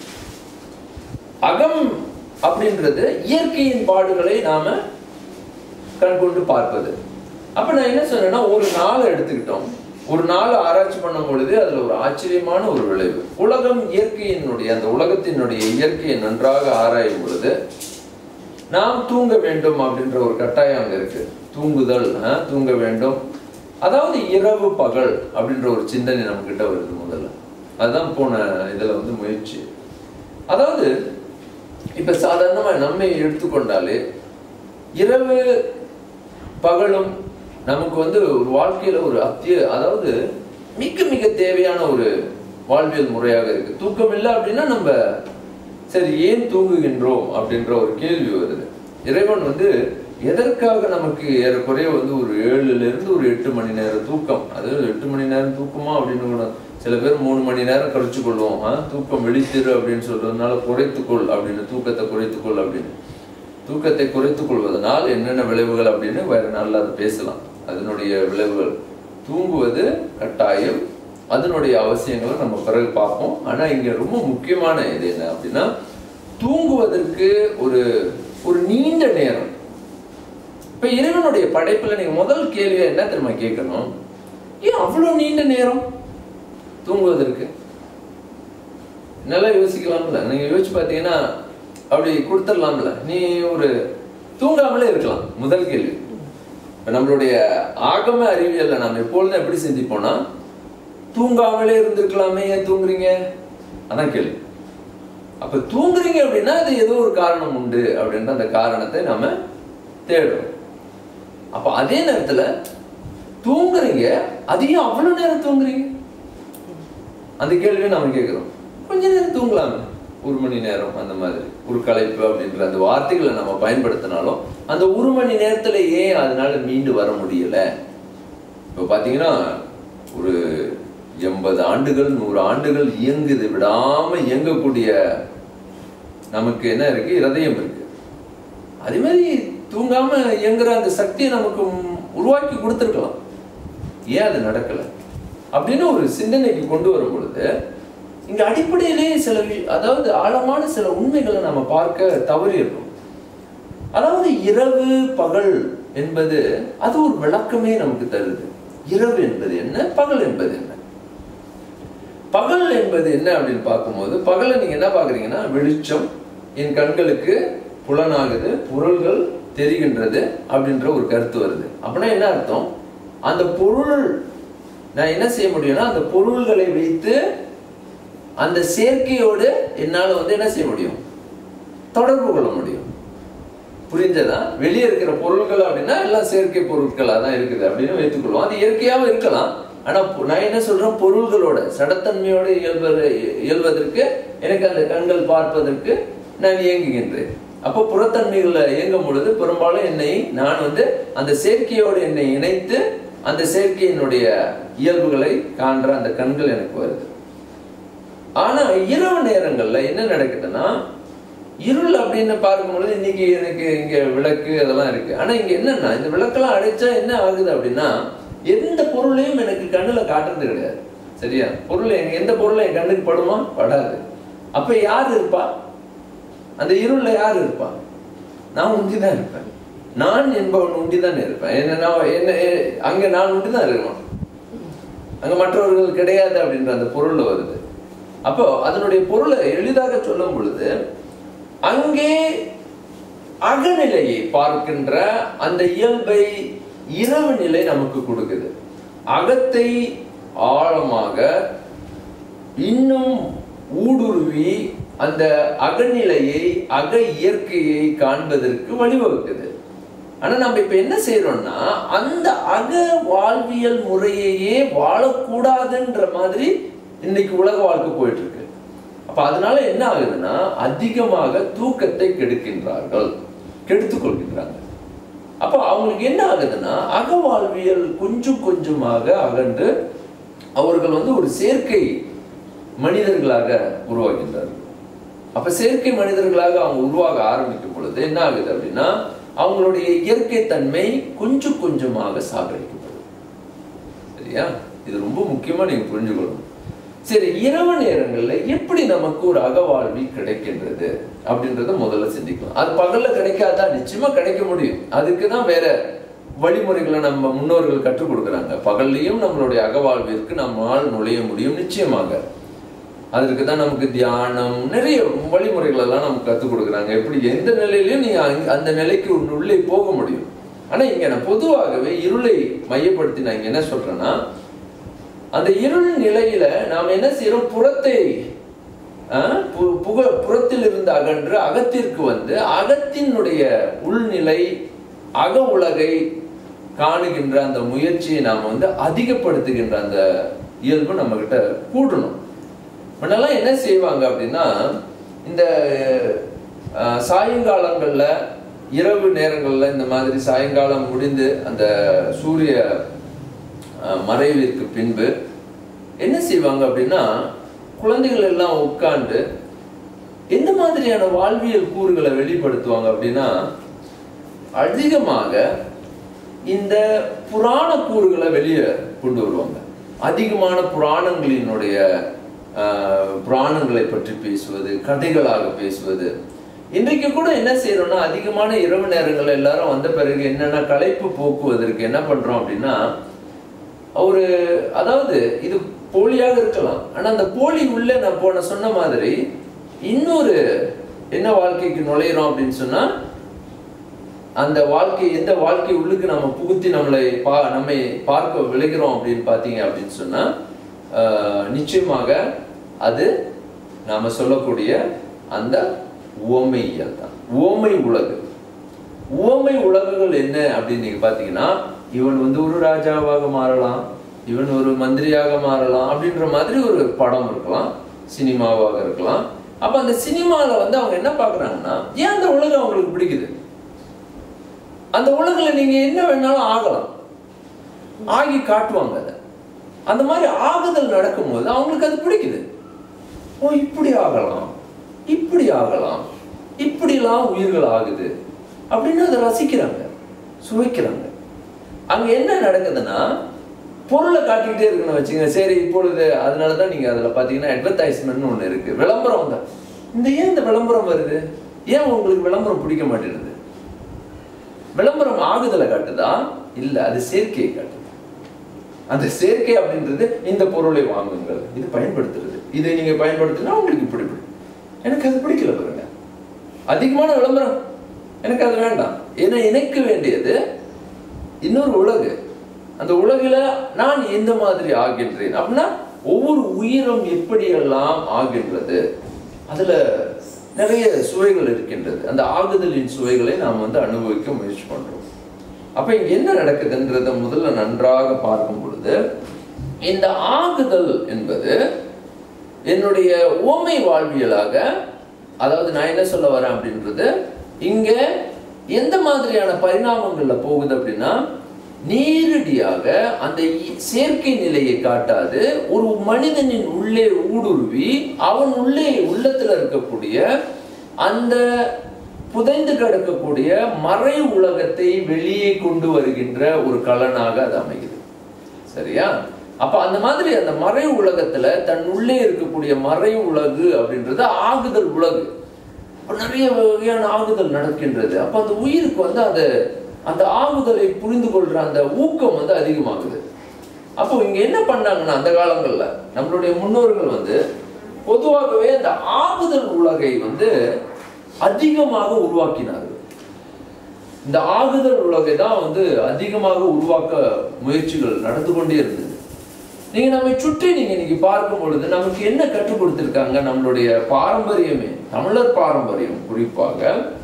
அகம் அப்படின்றது இயற்கையின் பாடுகளை நாம கண்கொண்டு பார்ப்பது அப்ப நான் என்ன சொன்னேன்னா ஒரு நாளை எடுத்துக்கிட்டோம் ஒரு நாள் ஆராய்ச்சி பண்ணும் பொழுது அதுல ஒரு ஆச்சரியமான ஒரு விளைவு உலகம் இயற்கையினுடைய அந்த உலகத்தினுடைய இயற்கையை நன்றாக ஆராயும் பொழுது நாம் தூங்க வேண்டும் அப்படின்ற ஒரு கட்டாயம் அங்க இருக்கு தூங்குதல் ஆஹ், தூங்க வேண்டும் அதாவது இரவு பகல் அப்படின்ற ஒரு சிந்தனை நம்ம கிட்ட வருது முதல்ல அதுதான் போன இதுல வந்து முயற்சி அதாவது இப்ப சாதாரணமா நம்மை எடுத்துக்கொண்டாலே இரவு பகலும் நமக்கு வந்து ஒரு வாழ்க்கையில ஒரு அத்திய அதாவது மிக மிக தேவையான ஒரு வாழ்வியல் முறையாக இருக்கு தூக்கம் இல்லை அப்படின்னா நம்ம சரி ஏன் தூங்குகின்றோம் அப்படின்ற ஒரு கேள்வி வருது இறைவன் வந்து எதற்காக நமக்கு ஏறக்குறைய வந்து ஒரு ஏழுல இருந்து ஒரு எட்டு மணி நேரம் தூக்கம் அது எட்டு மணி நேரம் தூக்கமா அப்படின்னு கூட சில பேர் மூணு மணி நேரம் கழிச்சு கொள்வோம் ஆ, தூக்கம் விழித்திரு அப்படின்னு சொல்றதுனால குறைத்துக்கொள் அப்படின்னு தூக்கத்தை குறைத்துக்கொள் அப்படின்னு தூக்கத்தை குறைத்துக் கொள்வதனால் என்னென்ன விளைவுகள் அப்படின்னு வேற நாள்ல அதை பேசலாம் அதனுடைய விளைவுகள் தூங்குவது கட்டாயம் அதனுடைய அவசியங்களை நம்ம பிறகு பார்ப்போம் ஆனா இங்க ரொம்ப முக்கியமான இது என்ன அப்படின்னா தூங்குவதற்கு ஒரு ஒரு நீண்ட நேரம் இப்ப இறைவனுடைய படைப்புல நீங்க முதல் கேள்வி என்ன தெரியுமா கேட்கணும் ஏன் அவ்வளவு நீண்ட நேரம் தூங்குவதற்கு நல்லா யோசிக்கலாம்ல நீங்க யோசிச்சு பார்த்தீங்கன்னா அப்படி கொடுத்துடலாம்ல நீ ஒரு தூங்காமலே இருக்கலாம் முதல் கேள்வி இப்ப நம்மளுடைய ஆகம அறிவியல்ல நாம் எப்பொழுதும் எப்படி சிந்திப்போம்னா தூங்காமலே இருந்திருக்கலாமே ஏன் தூங்குறீங்க அதான் கேள்வி அப்ப தூங்குறீங்க அப்படின்னா அது ஏதோ ஒரு காரணம் உண்டு அப்படின்ற அந்த காரணத்தை நாம தேடுறோம் அப்ப அதே நேரத்துல தூங்குறீங்க அதையும் அவ்வளவு நேரம் தூங்குறீங்க அந்த கேள்வியை நாம கேட்கிறோம் கொஞ்ச நேரம் தூங்கலாமே ஒரு மணி நேரம் அந்த மாதிரி ஒரு களைப்பு அப்படின்ற அந்த வார்த்தைகளை நம்ம பயன்படுத்தினாலும் அந்த ஒரு மணி நேரத்துல ஏன் அதனால மீண்டு வர முடியல இப்போ பாத்தீங்கன்னா ஒரு எண்பது ஆண்டுகள் நூறு ஆண்டுகள் இயங்குது விடாம இயங்கக்கூடிய நமக்கு என்ன இருக்கு இருதயம் இருக்கு அதே மாதிரி தூங்காம இயங்குற அந்த சக்தியை நமக்கு உருவாக்கி கொடுத்துருக்கலாம் ஏன் அது நடக்கல அப்படின்னு ஒரு சிந்தனைக்கு கொண்டு வரும் பொழுது இங்க அடிப்படையிலே சில வி- அதாவது ஆழமான சில உண்மைகளை நம்ம பார்க்க தவறி இருக்கும் அதாவது இரவு பகல் என்பது அது ஒரு விளக்கமே நமக்கு தருது இரவு என்பது என்ன பகல் என்பது என்ன பகல் என்பது என்ன அப்படின்னு பார்க்கும்போது பகலை நீங்க என்ன பாக்குறீங்கன்னா வெளிச்சம் என் கண்களுக்கு புலனாகுது பொருள்கள் தெரிகின்றது அப்படின்ற ஒரு கருத்து வருது அப்படின்னா என்ன அர்த்தம் அந்த பொருள் நான் என்ன செய்ய முடியும்னா அந்த பொருள்களை வைத்து அந்த சேர்க்கையோடு என்னால வந்து என்ன செய்ய முடியும் தொடர்பு கொள்ள முடியும் புரிஞ்சதா வெளியே இருக்கிற பொருட்கள் அப்படின்னா எல்லாம் செயற்கை பொருட்களா தான் இருக்குது அப்படின்னு வைத்துக்கொள்வோம் அது இயற்கையாவும் இருக்கலாம் ஆனா பொ- நான் என்ன சொல்றேன் பொருள்களோட சடத்தன்மையோடு இயல்பு இயல்வதற்கு எனக்கு அந்த கண்கள் பார்ப்பதற்கு நான் இயங்குகின்றேன் அப்போ புறத்தன்மைகள்ல இயங்கும் பொழுது பெரும்பாலும் என்னை நான் வந்து அந்த செயற்கையோடு என்னை இணைத்து அந்த செயற்கையினுடைய இயல்புகளை காண்ற அந்த கண்கள் எனக்கு வருது ஆனா இரவு நேரங்கள்ல என்ன நடக்குதுன்னா இருள் அப்படின்னு பார்க்கும்பொழுது இன்னைக்கு எனக்கு இங்க விளக்கு அதெல்லாம் இருக்கு ஆனா இங்க என்னன்னா இந்த விளக்கெல்லாம் அடைச்சா என்ன ஆகுது அப்படின்னா எந்த பொருளையும் எனக்கு கண்ணுல காட்டுறது கிடையாது சரியா பொருள் எங்க எந்த பொருளும் என் கண்ணுக்கு படுமா படாது அப்ப யார் இருப்பா அந்த இருள்ல யார் இருப்பா நான் உண்டிதான் இருப்பேன் நான் என்பவன் உண்டிதான் இருப்பேன் என்ன நான் என்ன எ- அங்க நான் உண்டிதான் இருக்கணும் அங்க மற்றவர்கள் கிடையாது அப்படின்ற அந்த பொருள்ல வருது அப்போ அதனுடைய பொருளை எளிதாக சொல்லும் பொழுது அங்கே அகநிலையை பார்க்கின்ற அந்த இயல்பை இரவு நிலை நமக்கு கொடுக்குது அகத்தை ஆழமாக இன்னும் ஊடுருவி அந்த அகநிலையை அக இயற்கையை காண்பதற்கு வழிவகுக்குது ஆனா நம்ம இப்ப என்ன செய்யறோம்னா அந்த அக வாழ்வியல் முறையையே வாழக்கூடாதுன்ற மாதிரி இன்னைக்கு உலக வாழ்க்கை போயிட்டு இருக்கு அப்ப அதனால என்ன ஆகுதுன்னா அதிகமாக தூக்கத்தை கெடுக்கின்றார்கள் கெடுத்துக் கொள்கின்றாங்க அப்ப அவங்களுக்கு என்ன ஆகுதுன்னா அக வாழ்வியல் கொஞ்சம் கொஞ்சமாக அகன்று அவர்கள் வந்து ஒரு சேர்க்கை மனிதர்களாக உருவாகின்றார்கள் அப்ப செயற்கை மனிதர்களாக அவங்க உருவாக ஆரம்பிக்கும் பொழுது என்ன ஆகுது அப்படின்னா அவங்களுடைய இயற்கை தன்மை கொஞ்சம் கொஞ்சமாக சாகடிக்கப்படும் சரியா இது ரொம்ப முக்கியமா நீங்க புரிஞ்சுக்கணும் சரி இரவு நேரங்கள்ல எப்படி நமக்கு ஒரு அகவாழ்வி கிடைக்கின்றது அப்படின்றத முதல்ல சிந்திக்கலாம் அது பகல்ல கிடைக்காதா நிச்சயமா கிடைக்க முடியும் அதுக்கு தான் வேற வழிமுறைகளை நம்ம முன்னோர்கள் கற்றுக் கொடுக்குறாங்க பகல்லையும் நம்மளுடைய அகவாழ்விற்கு நம்மால் நுழைய முடியும் நிச்சயமாக அதற்கு தான் நமக்கு தியானம் நிறைய வழிமுறைகள் எல்லாம் நமக்கு கற்றுக் கொடுக்குறாங்க எப்படி எந்த நிலையிலையும் நீ அங்க- அந்த நிலைக்கு உன் உள்ளே போக முடியும் ஆனா இங்க நான் பொதுவாகவே இருளை மையப்படுத்தி நான் இங்க என்ன சொல்றேன்னா அந்த இருள் நிலையில நாம் என்ன செய்யறோம் புறத்தை ஆ, பு- புக புறத்தில் இருந்து அகன்று அகத்திற்கு வந்து அகத்தினுடைய உள்நிலை அக உலகை காணுகின்ற அந்த முயற்சியை நாம் வந்து அதிகப்படுத்துகின்ற அந்த இயல்பு நம்ம கிட்ட கூடணும் முன்னெல்லாம் என்ன செய்வாங்க அப்படின்னா இந்த அஹ், சாயங்காலங்கள்ல இரவு நேரங்கள்ல இந்த மாதிரி சாயங்காலம் முடிந்து அந்த சூரிய அஹ், மறைவிற்கு பின்பு என்ன செய்வாங்க அப்படின்னா குழந்தைகள் எல்லாம் உட்கார்ந்து எந்த மாதிரியான வாழ்வியல் கூறுகளை வெளிப்படுத்துவாங்க அப்படின்னா அதிகமாக இந்த புராண கூறுகளை வெளியே கொண்டு வருவாங்க அதிகமான புராணங்களினுடைய ஆஹ், புராணங்களை பற்றி பேசுவது கதைகளாக பேசுவது இன்றைக்கு கூட என்ன செய்யறோம்னா அதிகமான இரவு நேரங்கள் எல்லாரும் வந்த பிறகு என்னன்னா களைப்பு போக்குவதற்கு என்ன பண்றோம் அப்படின்னா ஒரு அதாவது இது போலியாக இருக்கலாம் ஆனா அந்த போலி உள்ள நான் போன சொன்ன மாதிரி இன்னொரு என்ன வாழ்க்கைக்கு நுழையிறோம் அப்படின்னு சொன்னா அந்த வாழ்க்கை எந்த வாழ்க்கை உள்ளுக்கு நம்ம புகுத்தி நம்மளை பா நம்மை பார்க்க விளைகிறோம் அப்படின்னு பார்த்தீங்க அப்படின்னு சொன்னா ஆஹ், நிச்சயமாக அது நாம சொல்லக்கூடிய அந்த உவமையியல் தான் உவமை உலகு உவமை உலகுகள் என்ன அப்படின்னு நீங்க பாத்தீங்கன்னா இவன் வந்து ஒரு ராஜாவாக மாறலாம் இவன் ஒரு மந்திரியாக மாறலாம் அப்படின்ற மாதிரி ஒரு படம் இருக்கலாம் சினிமாவாக இருக்கலாம் அப்ப அந்த சினிமால வந்து அவங்க என்ன பாக்குறாங்கன்னா ஏன் அந்த உலகம் அவங்களுக்கு பிடிக்குது அந்த உலகில் நீங்க என்ன வேணாலும் ஆகலாம் ஆகி காட்டுவாங்க அதை அந்த மாதிரி ஆகுதல் நடக்கும்போது அவங்களுக்கு அது பிடிக்குது ஓ இப்படி ஆகலாம் இப்படி ஆகலாம் இப்படிலாம் உயிர்கள் ஆகுது அப்படின்னு அதை ரசிக்கிறாங்க சுவைக்கிறாங்க அங்க என்ன நடக்குதுன்னா பொருளை காட்டிக்கிட்டே இருக்கணும் வச்சுங்க சரி இப்பொழுது அதனால தான் நீங்க அதுல பாத்தீங்கன்னா அட்வர்டைஸ்மெண்ட்னு ஒண்ணு இருக்கு விளம்பரம் தான் இந்த ஏன் இந்த விளம்பரம் வருது ஏன் உங்களுக்கு விளம்பரம் பிடிக்க மாட்டேங்குது விளம்பரம் ஆகுதலை காட்டுதா இல்ல அது சேர்க்கையை காட்டுது அந்த சேர்க்கை அப்படின்றது இந்த பொருளை வாங்குங்கள் இது பயன்படுத்துறது இதை நீங்க பயன்படுத்தினா உங்களுக்கு இப்படி இப்படி எனக்கு அது பிடிக்கல பாருங்க அதிகமான விளம்பரம் எனக்கு அது வேண்டாம் ஏன்னா எனக்கு வேண்டியது இன்னொரு உலகு அந்த உலகில நான் எந்த மாதிரி ஆகின்றேன் அப்படின்னா ஒவ்வொரு உயிரும் எப்படியெல்லாம் ஆகின்றது அதுல நிறைய சுவைகள் இருக்கின்றது அந்த ஆகுதலின் சுவைகளை நாம் வந்து அனுபவிக்க முயற்சி பண்றோம் அப்ப இங்க என்ன நடக்குதுன்றத முதல்ல நன்றாக பார்க்கும் பொழுது இந்த ஆகுதல் என்பது என்னுடைய ஓமை வாழ்வியலாக அதாவது நான் என்ன சொல்ல வரேன் அப்படின்றது இங்க எந்த மாதிரியான பரிணாமங்கள்ல போகுது அப்படின்னா நேரடியாக அந்த இ- சேர்க்கை நிலையை காட்டாது ஒரு மனிதனின் உள்ளே ஊடுருவி அவன் உள்ளே உள்ளத்துல இருக்கக்கூடிய அந்த புதைந்து கிடக்கக்கூடிய மறை உலகத்தை வெளியே கொண்டு வருகின்ற ஒரு கலனாக அது அமைகிறது சரியா அப்ப அந்த மாதிரி அந்த மறை உலகத்துல தன் உள்ளே இருக்கக்கூடிய மறை உலகு அப்படின்றது ஆகுதல் உலகு அப்ப நிறைய வகையான ஆகுதல் நடக்கின்றது அப்ப அந்த உயிருக்கு வந்து அந்த அந்த ஆகுதலை புரிந்து கொள்ற அந்த ஊக்கம் வந்து அதிகமாகுது அப்போ இங்க என்ன பண்ணாங்கன்னா அந்த காலங்கள்ல நம்மளுடைய முன்னோர்கள் வந்து பொதுவாகவே அந்த ஆகுதல் உலகை வந்து அதிகமாக உருவாக்கினார்கள் இந்த ஆகுதல் உலகை தான் வந்து அதிகமாக உருவாக்க முயற்சிகள் நடந்து கொண்டே இருந்தது நீங்க நம்மை சுற்றி நீங்க இன்னைக்கு பார்க்கும் பொழுது நமக்கு என்ன கற்றுக் கொடுத்திருக்காங்க நம்மளுடைய பாரம்பரியமே தமிழர் பாரம்பரியம் குறிப்பாக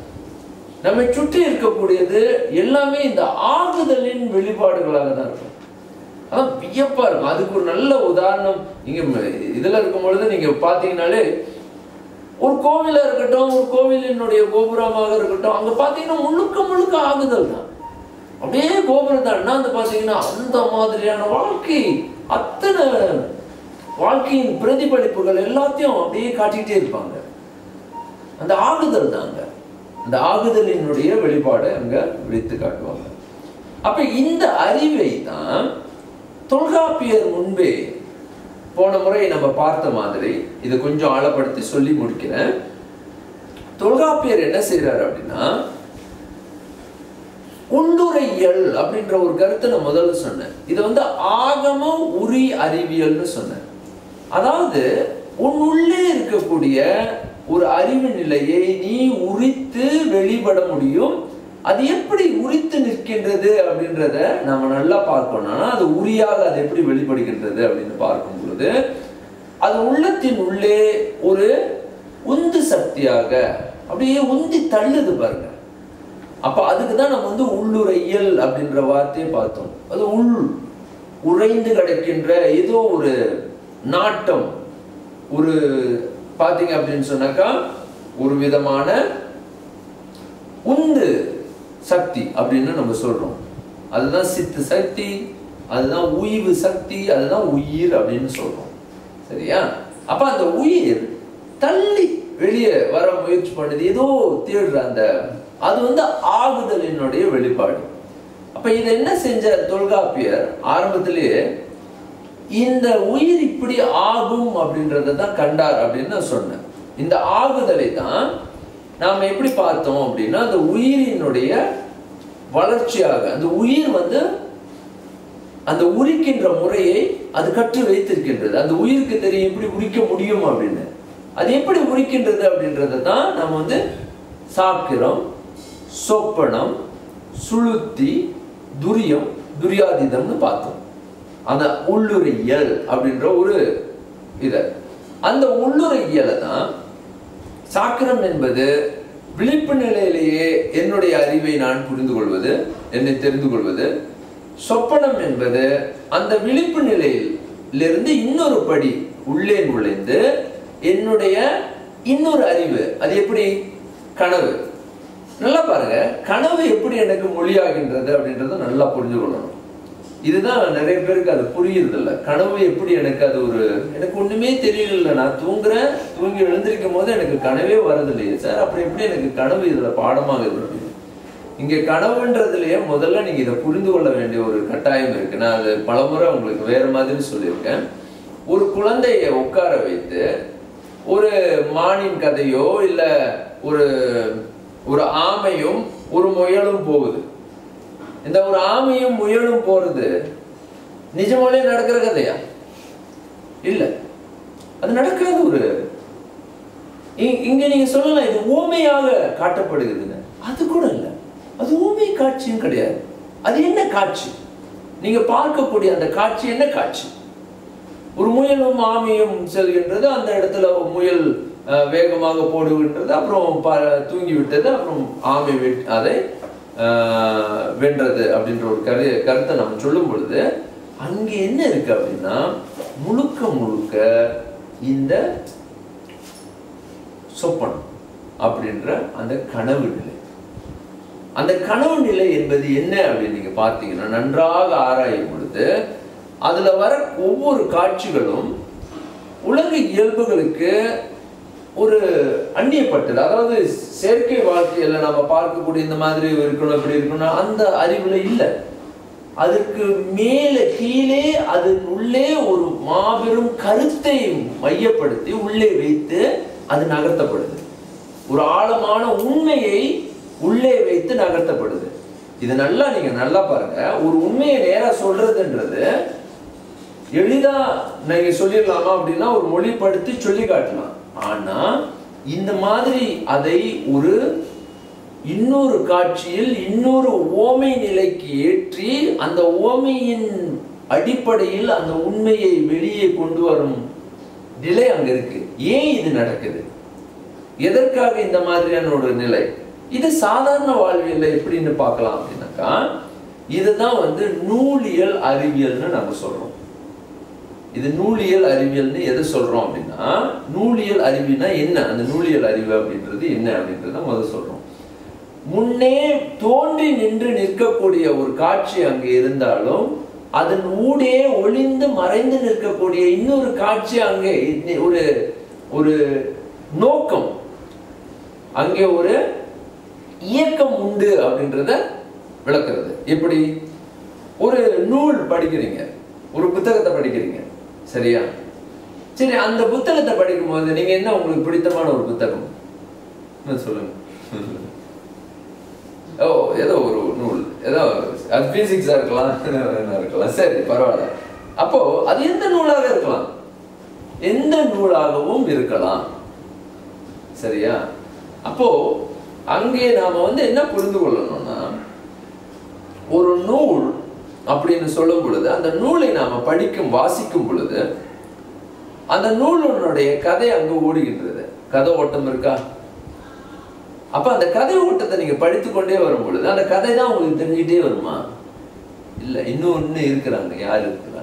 நம்மை சுற்றி இருக்கக்கூடியது எல்லாமே இந்த ஆகுதலின் வெளிப்பாடுகளாக தான் இருக்கும் அதான் வியப்பா இருக்கும் அதுக்கு ஒரு நல்ல உதாரணம் நீங்க ம- இதுல இருக்கும் பொழுது நீங்க பாத்தீங்கன்னாலே ஒரு கோவிலா இருக்கட்டும் ஒரு கோவிலினுடைய கோபுரமாக இருக்கட்டும் அங்க பாத்தீங்கன்னா முழுக்க முழுக்க ஆகுதல் தான் அப்படியே கோபுரம் தான் அந்த பாத்தீங்கன்னா அந்த மாதிரியான வாழ்க்கை அத்தனை வாழ்க்கையின் பிரதிபலிப்புகள் எல்லாத்தையும் அப்படியே காட்டிக்கிட்டே இருப்பாங்க அந்த ஆகுதல் தாங்க அந்த ஆகுதலினுடைய வெளிப்பாடை அங்க விழித்து காட்டுவாங்க அப்ப இந்த அறிவை தான் தொல்காப்பியர் முன்பே போன முறை நம்ம பார்த்த மாதிரி இதை கொஞ்சம் ஆழப்படுத்தி சொல்லி முடிக்கிறேன் தொல்காப்பியர் என்ன செய்றாரு அப்படின்னா உண்டுரையல் அப்படின்ற ஒரு கருத்தை நான் முதல்ல சொன்னேன் இது வந்து ஆகம உரி அறிவியல்னு சொன்னேன் அதாவது உன் உள்ளே இருக்கக்கூடிய ஒரு அறிவு நிலையை நீ உரித்து வெளிப்பட முடியும் அது எப்படி உரித்து நிற்கின்றது அப்படின்றத நம்ம நல்லா பார்க்கணும்னா அது உரியாக அது எப்படி வெளிப்படுகின்றது அப்படின்னு பார்க்கும் பொழுது அது உள்ளத்தின் உள்ளே ஒரு உந்து சக்தியாக அப்படியே உந்தி தள்ளுது பாருங்க அப்ப அதுக்கு தான் நம்ம வந்து உள்ளுரையல் அப்படின்ற வார்த்தையை பார்த்தோம் அது உள் உறைந்து கிடக்கின்ற ஏதோ ஒரு நாட்டம் ஒரு பாத்தீங்க அப்படின்னு சொன்னாக்கா ஒரு விதமான உந்து சக்தி அப்படின்னு நம்ம சொல்றோம் அதுதான் சித்து சக்தி அதுதான் உய்வு சக்தி அதுதான் உயிர் அப்படின்னு சொல்றோம் சரியா அப்ப அந்த உயிர் தள்ளி வெளியே வர முயற்சி பண்ணுது ஏதோ தேடுற அந்த அது வந்து ஆகுதலினுடைய வெளிப்பாடு அப்ப இதை என்ன செஞ்ச தொல்காப்பியர் ஆரம்பத்திலேயே இந்த உயிர் இப்படி ஆகும் அப்படின்றத தான் கண்டார் அப்படின்னு நான் சொன்னேன் இந்த ஆகுதலை தான் நாம எப்படி பார்த்தோம் அப்படின்னா அந்த உயிரினுடைய வளர்ச்சியாக அந்த உயிர் வந்து அந்த உரிக்கின்ற முறையை அது கற்று வைத்திருக்கின்றது அந்த உயிருக்கு தெரியும் எப்படி உரிக்க முடியும் அப்படின்னு அது எப்படி உரிக்கின்றது அப்படின்றத தான் நம்ம வந்து சாக்கிரம் சொப்பனம் சுளுத்தி துரியம் துரியாதீதம்னு பார்த்தோம் அந்த உள்ளுரையியல் அப்படின்ற ஒரு இத அந்த உள்ளுரையியலை தான் சாக்கிரம் என்பது விழிப்பு நிலையிலேயே என்னுடைய அறிவை நான் புரிந்து கொள்வது என்னை தெரிந்து கொள்வது சொப்பனம் என்பது அந்த விழிப்பு நிலையிலிருந்து இன்னொரு படி உள்ளே நுழைந்து என்னுடைய இன்னொரு அறிவு அது எப்படி கனவு நல்லா பாருங்க கனவு எப்படி எனக்கு மொழியாகின்றது அப்படின்றத நல்லா புரிஞ்சு கொள்ளணும் இதுதான் நிறைய பேருக்கு அது புரியுறது இல்ல கனவு எப்படி எனக்கு அது ஒரு எனக்கு ஒண்ணுமே தெரியல நான் தூங்குறேன் தூங்கி எழுந்திருக்கும் போது எனக்கு கனவே வரது இல்லையே சார் அப்புறம் எப்படி எனக்கு கனவு இதுல பாடமாக இருக்கு இங்க கனவுன்றதுலயே முதல்ல நீங்க இதை புரிந்து கொள்ள வேண்டிய ஒரு கட்டாயம் இருக்கு நான் அது பலமுறை உங்களுக்கு வேற மாதிரி சொல்லியிருக்கேன் ஒரு குழந்தைய உட்கார வைத்து ஒரு மானின் கதையோ இல்ல ஒரு ஒரு ஆமையும் ஒரு முயலும் போகுது இந்த ஒரு ஆமையும் முயலும் போறது நிஜமாலே நடக்கிற கதையா இல்ல அது நடக்காத ஒரு இ- இங்க நீங்க சொல்லலாம் இது ஊமையாக காட்டப்படுகிறதுன்னு அது கூட இல்ல அது ஊமை காட்சியும் கிடையாது அது என்ன காட்சி நீங்க பார்க்கக்கூடிய அந்த காட்சி என்ன காட்சி ஒரு முயலும் ஆமையும் செல்கின்றது அந்த இடத்துல முயல் அஹ், வேகமாக போடுகின்றது அப்புறம் ப- தூங்கி விட்டது அப்புறம் ஆமை விட்- அதை அஹ், வென்றது அப்படின்ற ஒரு கரு கருத்தை நம்ம சொல்லும் பொழுது அங்கே என்ன இருக்கு அப்படின்னா முழுக்க முழுக்க இந்த சொப்பனம் அப்படின்ற அந்த கனவு நிலை அந்த கனவு நிலை என்பது என்ன அப்படின்னு நீங்க பார்த்தீங்கன்னா நன்றாக ஆராயும் பொழுது அதுல வர ஒவ்வொரு காட்சிகளும் உலக இயல்புகளுக்கு ஒரு அந்நியப்பட்டது அதாவது செயற்கை வாழ்க்கையில நம்ம பார்க்கக்கூடிய இந்த மாதிரி இருக்கணும் இப்படி இருக்கணும் அந்த அறிவுல இல்லை அதற்கு மேலே கீழே அதன் உள்ளே ஒரு மாபெரும் கருத்தை மையப்படுத்தி உள்ளே வைத்து அது நகர்த்தப்படுது ஒரு ஆழமான உண்மையை உள்ளே வைத்து நகர்த்தப்படுது இது நல்லா நீங்க நல்லா பாருங்க ஒரு உண்மையை நேரா சொல்றதுன்றது எளிதா நீங்க சொல்லிடலாமா அப்படின்னா ஒரு மொழிப்படுத்தி சொல்லி காட்டலாம் ஆனா இந்த மாதிரி அதை ஒரு இன்னொரு காட்சியில் இன்னொரு ஓமை நிலைக்கு ஏற்றி அந்த ஓமையின் அடிப்படையில் அந்த உண்மையை வெளியே கொண்டு வரும் நிலை அங்க இருக்கு ஏன் இது நடக்குது எதற்காக இந்த மாதிரியான ஒரு நிலை இது சாதாரண வாழ்வியல்ல எப்படின்னு பார்க்கலாம் அப்படின்னாக்கா இதுதான் வந்து நூலியல் அறிவியல்னு நம்ம சொல்றோம் இது நூலியல் அறிவியல்னு எது சொல்றோம் அப்படின்னா நூலியல் அறிவுனா என்ன அந்த நூலியல் அறிவு அப்படின்றது என்ன அப்படின்றத முதல்ல சொல்றோம் முன்னே தோன்றி நின்று நிற்கக்கூடிய ஒரு காட்சி அங்கே இருந்தாலும் அதன் ஊடே ஒளிந்து மறைந்து நிற்கக்கூடிய இன்னொரு காட்சி அங்கே இன்னி- ஒரு ஒரு நோக்கம் அங்கே ஒரு இயக்கம் உண்டு அப்படின்றத விளக்குறது எப்படி ஒரு நூல் படிக்கிறீங்க ஒரு புத்தகத்தை படிக்கிறீங்க சரியா சரி அந்த புத்தகத்தை படிக்கும்போது நீங்க என்ன உங்களுக்கு பிடித்தமான ஒரு புத்தகம் என்ன சொல்லுங்க ஓ ஏதோ ஒரு நூல் ஏதோ அது பிசிக்ஸா இருக்கலாம் என்ன இருக்கலாம் சரி பரவாயில்ல அப்போ அது எந்த நூலாக இருக்கலாம் எந்த நூலாகவும் இருக்கலாம் சரியா அப்போ அங்கே நாம வந்து என்ன புரிந்து கொள்ளணும்னா ஒரு நூல் அப்படின்னு சொல்லும் பொழுது அந்த நூலை நாம படிக்கும் வாசிக்கும் பொழுது அந்த நூலினுடைய கதை அங்கு ஓடுகின்றது கதை ஓட்டம் இருக்கா அப்ப அந்த கதை ஓட்டத்தை நீங்க படித்துக் கொண்டே வரும் பொழுது அந்த கதை தான் உங்களுக்கு தெரிஞ்சுட்டே வருமா இல்ல இன்னும் இன்னும் இருக்கிறாங்க யார் இருக்கிறாங்க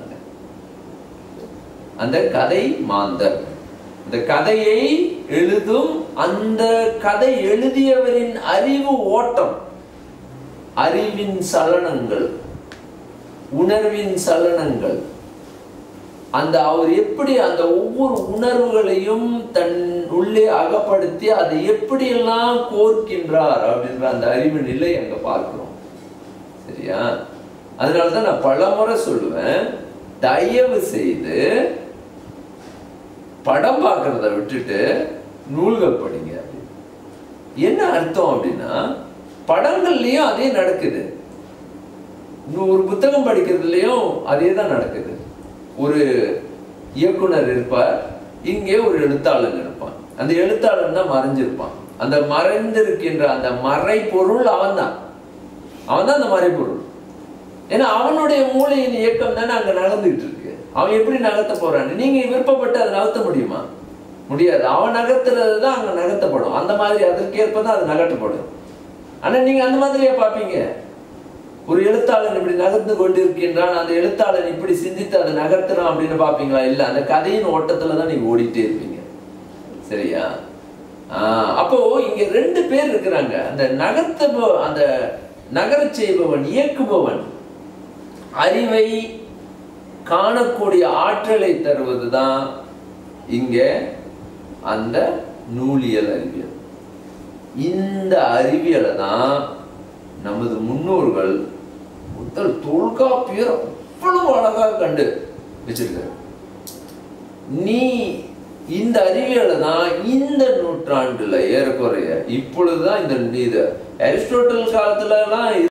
அந்த கதை மாந்தர் இந்த கதையை எழுதும் அந்த கதை எழுதியவரின் அறிவு ஓட்டம் அறிவின் சலனங்கள் உணர்வின் சலனங்கள் அந்த அவர் எப்படி அந்த ஒவ்வொரு உணர்வுகளையும் தன் உள்ளே அகப்படுத்தி அதை எப்படியெல்லாம் கோர்க்கின்றார் அப்படின்ற அந்த அறிவு நிலை அங்க பார்க்கிறோம் சரியா அதனாலதான் நான் பலமுறை சொல்லுவேன் தயவு செய்து படம் பார்க்கறத விட்டுட்டு நூல்கள் படிங்க என்ன அர்த்தம் அப்படின்னா படங்கள்லயும் அதே நடக்குது இன்னும் ஒரு புத்தகம் படிக்கிறதுலயும் அதே தான் நடக்குது ஒரு இயக்குனர் இருப்பார் இங்கே ஒரு எழுத்தாளன் இருப்பான் அந்த எழுத்தாளன் தான் மறைஞ்சிருப்பான் அந்த மறைந்திருக்கின்ற அந்த மறைபொருள் அவன் தான் அவன் தான் அந்த மறைபொருள் ஏன்னா அவனுடைய மூளையின் இயக்கம் தானே அங்க நடந்துகிட்டு இருக்கு அவன் எப்படி நகர்த்த போறான்னு நீங்க விருப்பப்பட்டு அதை நகர்த்த முடியுமா முடியாது அவன் நகர்த்துறது தான் அங்க நகர்த்தப்படும் அந்த மாதிரி அதற்கேற்ப தான் அது நகர்த்தப்படும் ஆனா நீங்க அந்த மாதிரியா பார்ப்பீங்க ஒரு எழுத்தாளன் இப்படி நகர்ந்து கொண்டிருக்கின்றான் அந்த எழுத்தாளன் இப்படி சிந்தித்து அதை நகர்த்துறான் அப்படின்னு பார்ப்பீங்களா இல்ல அந்த கதையின் ஓட்டத்துல தான் நீங்க ஓடிட்டே இருப்பீங்க சரியா ஆஹ் அப்போ இங்க ரெண்டு பேர் இருக்கிறாங்க அந்த நகர்த்த அந்த நகரச் செய்பவன் இயக்குபவன் அறிவை காணக்கூடிய ஆற்றலை தருவதுதான் இங்க அந்த நூலியல் அறிவியல் இந்த அறிவியலை தான் நமது முன்னோர்கள் முதல் தொல்காப்பியர் அவ்வளவு அழகாக கண்டு வச்சிருக்காரு நீ இந்த அறிவியலை தான் இந்த நூற்றாண்டுல ஏறக்குறைய இப்பொழுதுதான் இந்த இது அரிஸ்டோட்டல் காலத்துல எல்லாம்